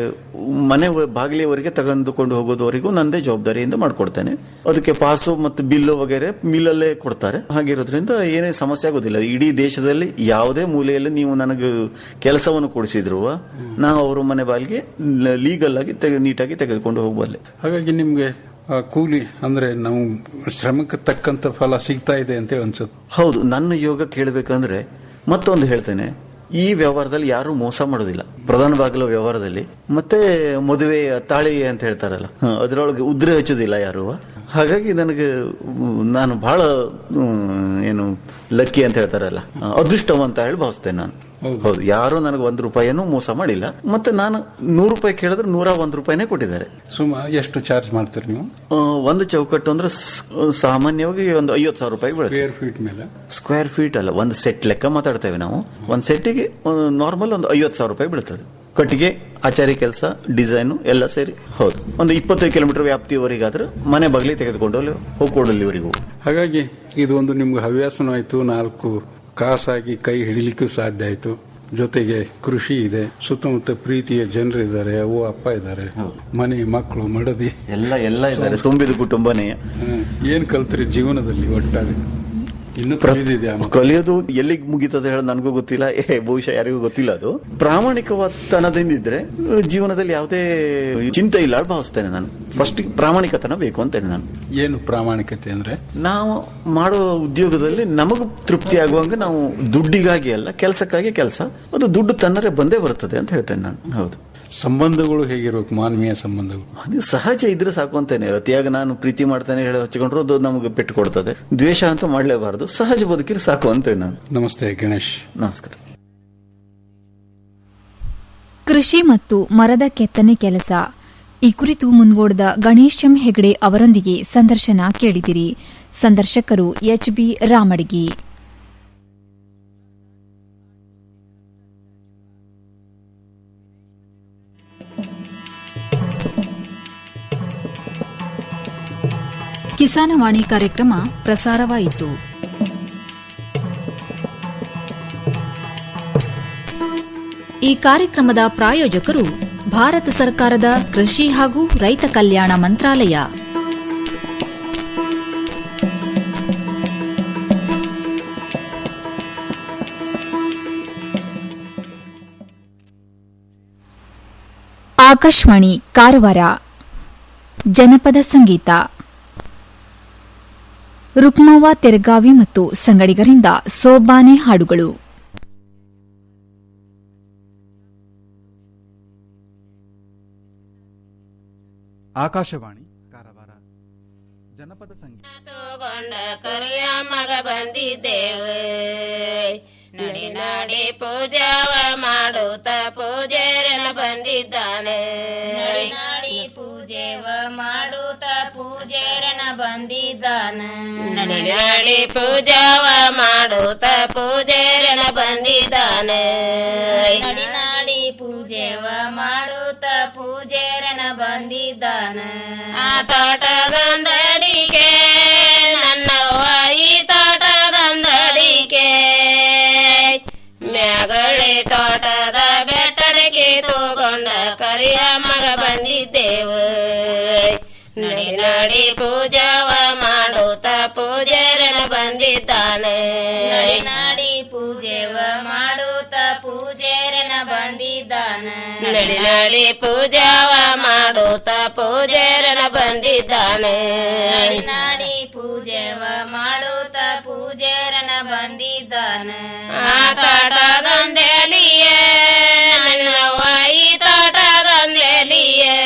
ಮನೆ ವ- ಬಾಗಿಲಿಯವರೆಗೆ ತೆಗೆದುಕೊಂಡು ಹೋಗೋದವರೆಗೂ ನಂದೇ ಜವಾಬ್ದಾರಿಯಿಂದ ಮಾಡ್ಕೊಡ್ತೇನೆ ಅದಕ್ಕೆ ಪಾಸು ಮತ್ತು ಬಿಲ್ಲು ವಗೇರೆ ಮಿಲ್ಲಲ್ಲೇ ಕೊಡ್ತಾರೆ ಹಾಗಿರೋದ್ರಿಂದ ಏನೇ ಸಮಸ್ಯೆ ಆಗೋದಿಲ್ಲ ಇಡೀ ದೇಶದಲ್ಲಿ ಯಾವುದೇ ಮೂಲೆಯಲ್ಲಿ ನೀವು ನನಗೆ ಕೆಲಸವನ್ನು ಕೊಡಿಸಿದ್ರು ನಾವು ಅವ್ರ ಮನೆ ಬಾಗಿಲಿಗೆ ಲೀಗಲ್ ಆಗಿ ತೆಗೆ- ನೀಟಾಗಿ ತೆಗೆದುಕೊಂಡು ಹೋಗಬಲ್ಲೆ ಹಾಗಾಗಿ ನಿಮ್ಗೆ ಆ ಕೂಲಿ ಅಂದ್ರೆ ನಾವು ಶ್ರಮಕ್ಕೆ ತಕ್ಕಂತ ಫಲ ಸಿಗ್ತಾ ಇದೆ ಅಂತೇಳಿ ಅನ್ಸುತ್ತೆ ಹೌದು ನನ್ನ ಯೋಗ ಕೇಳಬೇಕಂದ್ರೆ ಮತ್ತೊಂದು ಹೇಳ್ತೇನೆ ಈ ವ್ಯವಹಾರದಲ್ಲಿ ಯಾರು ಮೋಸ ಮಾಡೋದಿಲ್ಲ ಪ್ರಧಾನ ಬಾಗಿಲು ವ್ಯವಹಾರದಲ್ಲಿ ಮತ್ತೆ ಮದುವೆ ತಾಳಿ ಅಂತ ಹೇಳ್ತಾರಲ್ಲ ಹ, ಅದ್ರೊಳಗೆ ಉದ್ರೆ ಹಚ್ಚೋದಿಲ್ಲ ಯಾರು ಹಾಗಾಗಿ ನನಗೆ ಮ್, ನಾನು ಬಹಳ ಮ್, ಏನು ಲಕ್ಕಿ ಅಂತ ಹೇಳ್ತಾರಲ್ಲ ಹ, ಅದೃಷ್ಟವಂತ ಹೇಳಿ ಭಾವಿಸ್ತೇನೆ ನಾನು ಹೌದು ಯಾರು ನನಗೆ ಒಂದು ರೂಪಾಯಿನೂ ಮೋಸ ಮಾಡಿಲ್ಲ ಮತ್ತೆ ನಾನು ನೂರು ರೂಪಾಯಿ ಕೇಳಿದ್ರೆ ನೂರ ಒಂದು ರೂಪಾಯಿನೇ ಕೊಟ್ಟಿದ್ದಾರೆ ಸುಮ ಎಷ್ಟು ಚಾರ್ಜ್ ಮಾಡ್ತೀರಿ ನೀವು ಆ, ಒಂದು ಚೌಕಟ್ಟು ಅಂದ್ರೆ ಸ್- ಸಾಮಾನ್ಯವಾಗಿ ಒಂದು ಐವತ್ತು ಸಾವಿರ ರೂಪಾಯಿ ಬೀಳುತ್ತೆ ಸ್ಕ್ವೇರ್ ಫೀಟ್ ಮೇಲೆ ಸ್ಕ್ವೇರ್ ಫೀಟ್ ಅಲ್ಲ ಒಂದು ಸೆಟ್ ಲೆಕ್ಕ ಮಾತಾಡ್ತೇವೆ ನಾವು ಒಂದು ಸೆಟ್ಟಿಗೆ ನಾರ್ಮಲ್ ಒಂದು ಐವತ್ತು ಸಾವಿರ ರೂಪಾಯಿ ಬೀಳ್ತದೆ ಕಟ್ಟಿಗೆ ಆಚಾರಿ ಕೆಲಸ ಡಿಸೈನು ಎಲ್ಲ ಸೇರಿ ಹೌದು ಒಂದು ಇಪ್ಪತ್ತೈದು ಕಿಲೋಮೀಟರ್ ವ್ಯಾಪ್ತಿಯವರೆಗಾದ್ರೆ ಮನೆ ಬಗಲಿ ತೆಗೆದುಕೊಂಡು ಅಲ್ಲಿ ಹೋಗ್ಕೊಡಲ್ಲಿವರೆಗೂ ಹಾಗಾಗಿ ಇದು ಒಂದು ನಿಮ್ಗೆ ಹವ್ಯಾಸನೂ ಆಯ್ತು ನಾಲ್ಕು ಕಾಸಾಗಿ ಕೈ ಹಿಡಿಲಿಕ್ಕೂ ಸಾಧ್ಯ ಆಯ್ತು ಜೊತೆಗೆ ಕೃಷಿ ಇದೆ ಸುತ್ತಮುತ್ತ ಪ್ರೀತಿಯ ಜನರಿದ್ದಾರೆ ಅವ್ವ ಅಪ್ಪ ಇದ್ದಾರೆ ಮನೆ ಮಕ್ಕಳು ಮಡದಿ ಎಲ್ಲ ಎಲ್ಲ ಇದ್ದಾರೆ ತುಂಬಿದ ಕುಟುಂಬನೇ ಹ್ಮ್. ಏನ್ ಕಲ್ತ್ರಿ ಜೀವನದಲ್ಲಿ ಒಟ್ಟಾಗಿ ಇನ್ನು ಕಲಿದಿದೆ ಕಲಿಯೋದು ಎಲ್ಲಿಗೆ ಮುಗಿತದೆ ಹೇಳಿ ನನಗೂ ಗೊತ್ತಿಲ್ಲ ಏ ಬಹುಶಃ ಯಾರಿಗೂ ಗೊತ್ತಿಲ್ಲ ಅದು ಪ್ರಾಮಾಣಿಕತನದಿಂದಿದ್ರೆ ಅಹ್, ಜೀವನದಲ್ಲಿ ಯಾವುದೇ ಚಿಂತೆ ಇಲ್ಲ ಅಂತ ಭಾವಿಸ್ತೇನೆ ನಾನು ಫಸ್ಟ್ ಪ್ರಾಮಾಣಿಕತನ ಬೇಕು ಅಂತೇನೆ ನಾನು ಏನು ಪ್ರಾಮಾಣಿಕತೆ ಅಂದ್ರೆ ನಾವು ಮಾಡೋ ಉದ್ಯೋಗದಲ್ಲಿ ನಮಗೂ ತೃಪ್ತಿ ಆಗುವಂಗೆ ನಾವು ದುಡ್ಡಿಗಾಗಿ ಅಲ್ಲ ಕೆಲಸಕ್ಕಾಗಿ ಕೆಲಸ ಅದು ದುಡ್ಡು ತನ್ನರೇ ಬಂದೇ ಬರ್ತದೆ ಅಂತ ಹೇಳ್ತೇನೆ ನಾನು ಹೌದು ಸಂಬಂಧಗಳು ಹೇಗಿರ್ಬೇಕು ಮಾನವೀಯ ಸಂಬಂಧಗಳು ಅದು ಸಹಜ ಇದ್ರೆ ಸಾಕು ಅಂತೇನೆ ಅತಿಯಾಗಿ ನಾನು ಪ್ರೀತಿ ಮಾಡ್ತೇನೆ ಹೇಳಿ ಹಚ್ಕೊಂಡ್ರು ಅದು ನಮಗೆ ಪೆಟ್ಟು ಕೊಡ್ತದೆ ದ್ವೇಷ ಅಂತ ಮಾಡಲೇಬಾರದು ಸಹಜ ಬದುಕಿದ್ರೆ ಸಾಕು ಅಂತೇನೆ ನಾನು ನಮಸ್ತೆ ಗಣೇಶ್ ನಮಸ್ಕಾರ ಕೃಷಿ ಮತ್ತು ಮರದ ಕೆತ್ತನೆ ಕೆಲಸ ಈ ಕುರಿತು ಮುಂಗೋಡದ ಗಣೇಶ್ ಎಂ ಹೆಗಡೆ ಅವರೊಂದಿಗೆ ಸಂದರ್ಶನ ಕೇಳಿದಿರಿ ಸಂದರ್ಶಕರು ಎಚ್ಬಿ ರಾಮಡಿಗಿ ಕಿಸಾನವಾಣಿ ಕಾರ್ಯಕ್ರಮ ಪ್ರಸಾರವಾಯಿತು ಈ ಕಾರ್ಯಕ್ರಮದ ಪ್ರಾಯೋಜಕರು ಭಾರತ ಸರ್ಕಾರದ ಕೃಷಿ ಹಾಗೂ ರೈತ ಕಲ್ಯಾಣ ಮಂತ್ರಾಲಯ ಆಕಾಶವಾಣಿ ಕಾರವಾರ ಜನಪದ ಸಂಗೀತ ರುಕ್ಮವ್ವ ತೆರಗಾವಿ ಮತ್ತು ಸಂಗಡಿಗರಿಂದ ಸೋಬಾನೆ ಹಾಡುಗಳು ಆಕಾಶವಾಣಿ ಕಾರವಾರ ಜನಪದ ಸಂಗೀತ ತಗೊಂಡ ಕರಿಯ ಮಗ ಬಂದಿದ್ದೇವೆ ನಡಿ ನಡಿ ಪೂಜಾವ ಮಾಡುತ್ತ ಪೂಜಾರನ ಬಂದಿದ್ದಾನೆ ನಡಿ ನಡಿ ಪೂಜೆವ ಮಾಡುತ್ತ ಪೂಜಾರನ ಬಂದಿದ್ದಾನ ನಡಿ ನಡಿ ಪೂಜಾವ ಮಾಡುತ್ತ ಪೂಜಾರನ ಬಂದಿದ್ದಾನೆ ನಡಿ ನಡಿ ಪೂಜೆವ ಮಾಡುತ್ತ ಪೂಜಾರನ ಬಂದ ಬಂದಿದ್ದಾನ ಆ ತೋಟದೊಂದಡಿಕೆ ನನ್ನವ್ವ ಈ ತೋಟದೊಂದಡಿಕೆ ಮ್ಯಾಗಳೆ ತೋಟದ ಬೆಟ್ಟಡಕ್ಕೆ ತಗೊಂಡ ಕರಿಯ ಮಗ ಬಂದಿದ್ದೇವು ನಡಿ ನಡಿ ಪೂಜಾವ ಮಾಡುತ್ತ ಪೂಜಾರನ ಬಂದಿದ್ದಾನೆ ನಡಿ ನಡಿ ಪೂಜೆವ ಮಾಡುತ್ತ ಪೂಜಾರನ ಬಂದಿದ್ದಾನ ನಡಿ ನಡಿ ಪೂಜಾವ ಮಾಡುತ್ತ ಪೂಜಾರನ ಬಂದಿದ್ದಾನೆ ನಡಿ ನಡಿ ಪೂಜೆವ ಮಾಡುತ್ತ ಪೂಜಾರನ ಬಂದಿದ್ದಾನ ಆ ತೋಟದೊಂದೆಲಿಯೇ ನನ್ನವ್ವ ಈ ತೋಟದೊಂದೆಲಿಯೇ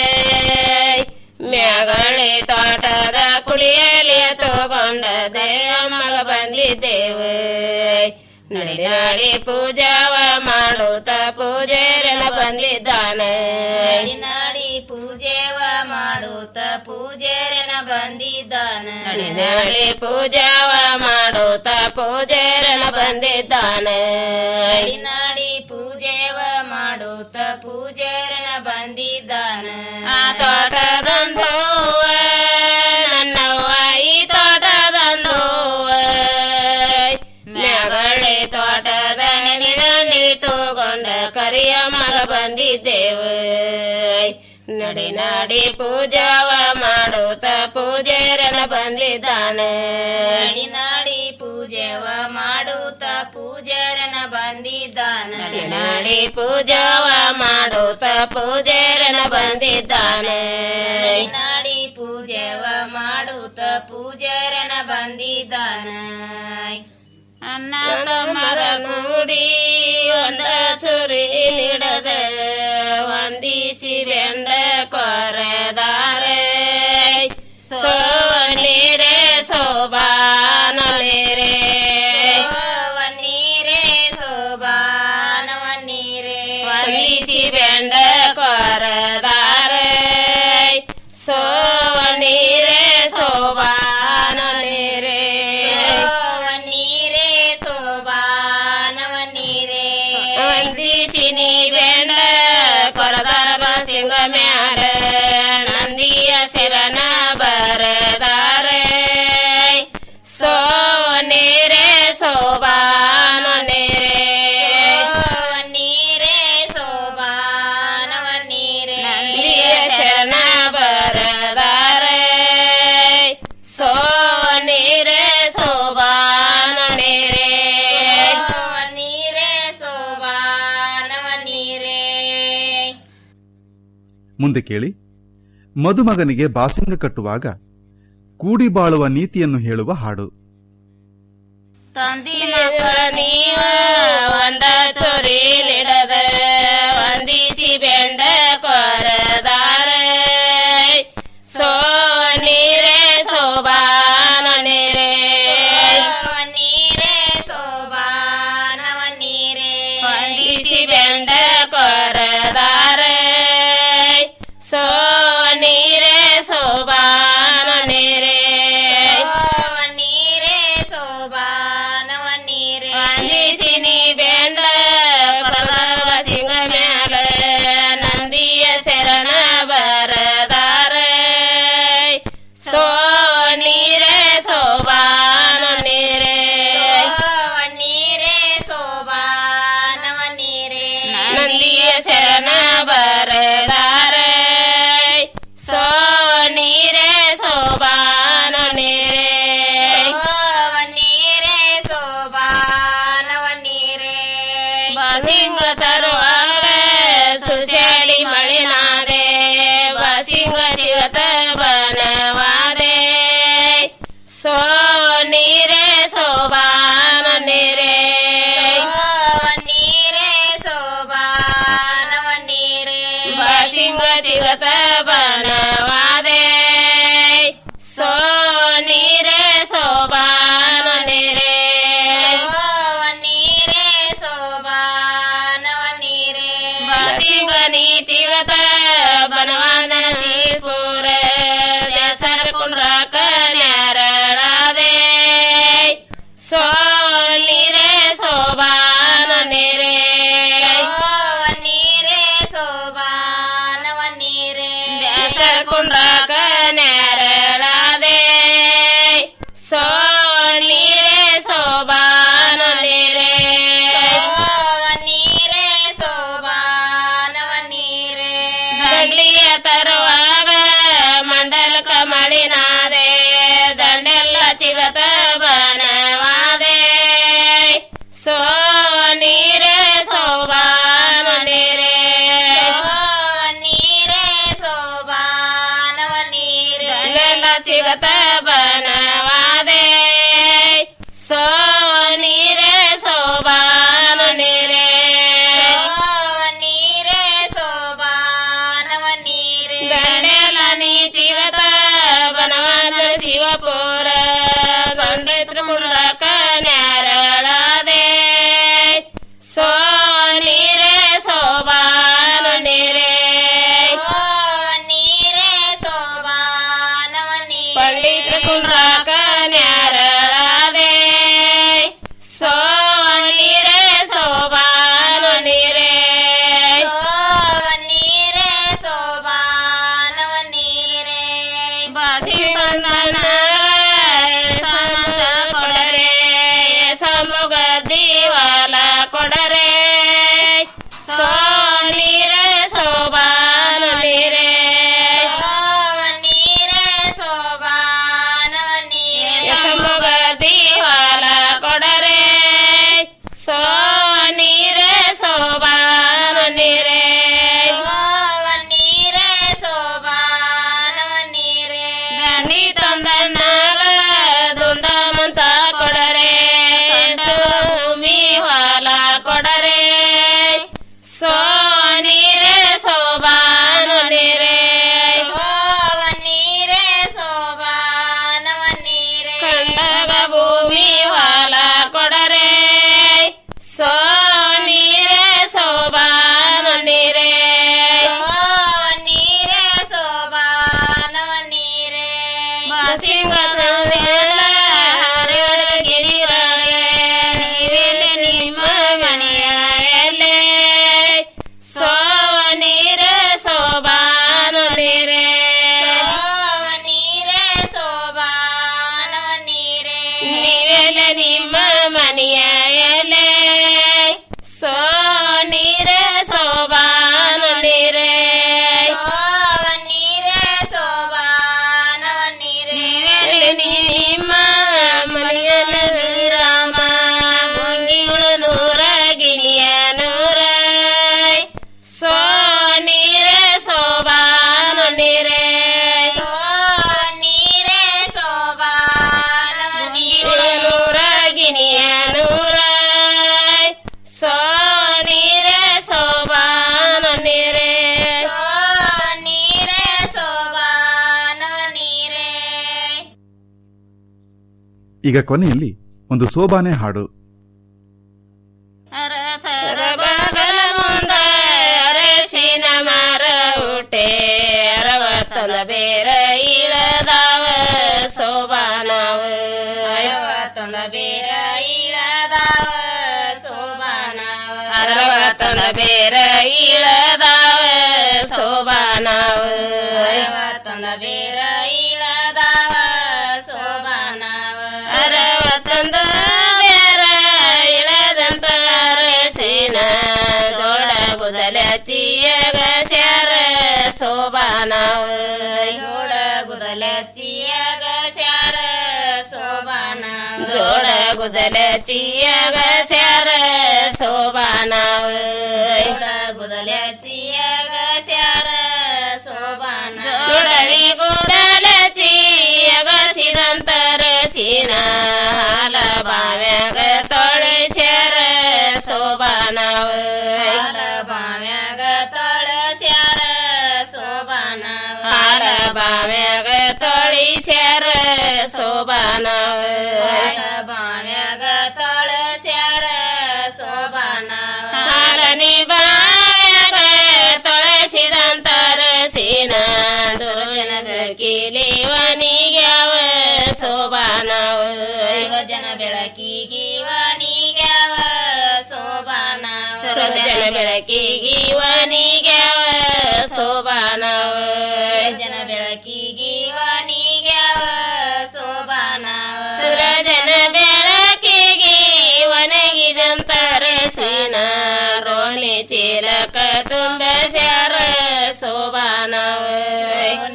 ಮ್ಯಾಗಳೆ ತೋಟದ ಕುಳಿಯಲಿಯ ತಗೊಂಡ ದಯಮ್ಮಗ ಬಂದಿದ್ದೇವೆ ನಡಿ ನಡಿ ಪೂಜಾವ ಮಾಡುತ್ತ ಪೂಜಾರನ ಬಂದಿದ್ದಾನೆ ನಡಿ ಪೂಜೆವ ಮಾಡುತ್ತ ಪೂಜಾರನ ಬಂದಿದ್ದಾನ ನಡಿ ನಡಿ ಪೂಜಾವ ಮಾಡುತ್ತ ಪೂಜಾರನ ಬಂದಿದ್ದಾನೆ ನಡಿ ಪೂಜೆವ ಮಾಡುತ್ತ ಪೂಜಾರನ ಬಂದಿದ್ದಾನ ಆ ತೋಟದಂದು ನನ್ನವ್ವ ಈ ತೋಟದಂದು ಮ್ಯಾಗಳೆ ತೋಟದ ನೆನೆದಂಡಿ ತಗೊಂಡ ಕರಿಯ ಮಗ ಬಂದಿದ್ದೇವೆ ನಡಿ ನಡಿ ಪೂಜಾವ ಮಾಡುತ್ತ ಪೂಜಾರನ ಬಂದಿದ್ದಾನೆ ನಡಿ ನಡಿ ಪೂಜೆವ ಮಾಡುತ್ತ ಪೂಜಾರನ ಬಂದಿದ್ದಾನೆ ನಡಿ ನಡಿ ಪೂಜಾವ ಮಾಡುತ್ತ ಪೂಜಾರನ ಬಂದಿದ್ದಾನೆ ನಡಿ ನಡಿ ಪೂಜೆವ ಮಾಡುತ್ತ ಪೂಜಾರನ ಬಂದಿದ್ದಾನೆ ಅನ್ನ ಮರ ಕೂಡಿ ಒಂದ ಚುರಿ ನೀಡದ ವಂದಿಸಿ ಬೆಂಡ ಕೊರೆದಾರೆ ಸೋ ನೀರೇ ಸೋಬಾನ ನೀರೇ ನೀರೇ ಸೋಬಾನ ನೀರೇ ವಂದಿಸಿ ಬೆಂಡ ಕೊರೆದಾರೆ ಸೋ ನೀರೇ ಸೋಬಾನ ನೀರೇ ನೀರೇ ಸೋಬಾನವ ನೀರೇ ವಂದಿಸಿ ನೀ ಬೆಂಡ ಕೊರದಾರ ಸಿಂಗ ಮ್ಯಾರ ನಂದಿಯ ಸಿರನ ಬರದಾರೆ ಸೋ ನೀರೇ ಸೋಬಾನ ನೀರೇ ನೀರೇ ಸೋಬಾನವ ನೀರೇ ನಂದಿಯ ಶರಣ ಬರದಾರೆ ಸೋ ನೀರೇ ಸೋಬಾನ ನೀರೇ ನೀರೇ ಸೋಬಾನವ ನೀರೇ ಮುಂದೆ ಕೇಳಿ ಮದುಮಗನಿಗೆ ಬಾಸಿಂಗ ಕಟ್ಟುವಾಗ ಕೂಡಿ ಬಾಳುವ ನೀತಿಯನ್ನು ಹೇಳುವ ಹಾಡು ತಂದಿ ಮಕ್ಕಳ ನೀವ ಒಂದ ಚೊರಿ ನಿಡದ ವಂದಿಸಿ ಬೆಂಡ ಕೊರದಾರ ಸೋ ನೀರೇ ಸೋಬಾನ ನೀರೇ ನೀರೇ ಸೋಬಾನವ ನೀರೇ ವಂದಿಸಿ ಬೆಂಡ ಕೊರದಾರ ಸೋ ನೀರೇ ಸೋಬಾನ ನೀರೇ ನೀರೇ ಸೋಬಾನವ ನೀರೇ ವಂದಿಸಿ ನೀ ಬೆಂಡ ಕೊರದಾರ ಮನೆಯ ಎಲೆ ಸೋ ನೀರೆ ಸೋಬಾನ ನೀರೆ ನೀರೆ ಸೋಬಾನವ ನೀರೆ ನಿಮ್ಮ ಮನೆಯ ರಾಮ ಗುಂಗಿಗಳು ನೂರ ಗಿಣಿಯ ನೂರ ಸೋ ನೀರೆ ಸೋಬಾನ ನೀರೆ ನೀರೆ ಸೋಬಾನ ನೂರ ಗಿಣಿಯ ನೂರ ಸೋ ನೀರೆ ಸೋಬಾನ ನೀರೆ ನೀರೆ ಸೋಬಾನ ನೀರೆ ಈಗ ಕೊನೆಯಲ್ಲಿ ಒಂದು ಸೋಬಾನೆ ಹಾಡು ಅರಸರ ಬಗಲ ಮುಂದ ಅರಸಿನ ಮರ ಹುಟ್ಟೆ ಅರವತ್ತನ ಬೇರ ಇಳದಾವ ಸೋಬಾನವ ಅರವತ್ತನ ಬೇರ ಇಳದಾವ ಸೋಬಾನವ ಅರವತ್ತನ ಬೇರ ಇಳದಾವ ಸೋಬಾನವ ಅರವತ್ತನ ಬೇರ ಇಳದಾವ ಸೋಬಾನವ ಅರವತ್ತೊಂದು ಬೇರ ಇಳದಂತ ಅರಸಿನ ಜೋಳ ಗುದಲ ಚಿಯಗ ಸ್ಯಾರ ಸೋಬಾನವ ಜೋಳ ಗುದಲ ಚಿಯಗ ಸ್ಯಾರ ಸೋಬಾನವ ಜೋಳ ಗುದಲ ಚಿಯಗ ಸ್ಯಾರ ಸೋಬಾನವ ಜೋಳ ಗುದಲ ಚಿಯಗ ಸ್ಯಾರ ಸೋಬಾನ ಜೋಡಳಿ ಗುದಲ ಚಿಯಗ ಸಿದಂತರ ಸಿನ ಹಾಲ ಬಾವ್ಯಾಗ ತೊಳಸ್ಯಾರ ಸೋಬಾನವ ಹಾಲ ಬಾವ್ಯಾಗ ತೊಳಸ್ಯಾರ ಸೋಬಾನವ ಹಾಲ ಬಾವ್ಯಾಗ ತೊಳಿಸ್ಯಾರ ಸೋಬಾನವ ಹಾಲ ಬಾವ್ಯಾಗ ತೊಳಸ್ಯಾರ ಸೋಬಾನವ ಹಾಲನಿ ಬಾವ್ಯಾಗ ತೊಳಸಿದಂತರ ಸೀನ ದುರ್ಜನ ಬೆಳಕಿಲಿ ವನಿಗ್ಯಾವ ಸೋಬಾನವ ಜನ ಬೆಳಕಿಗೆ ವನಿಗ್ಯಾವ ಸೋಬಾನವ ಜನ ಬೆಳಕಿಗೆ ವನಿಗ್ಯಾವ ಸೋಬಾನವ ಜನ ಬೆಳಕಿಗೆ ವನಿಗ್ಯಾವ ಸೋಬಾನವ ಸುರಜನ ಬೆಳಕಿಗೆ ಒಣಗಿದಂತರ ಸೀನ ರೋಣಿ ಚೀಲಕ ತುಂಬ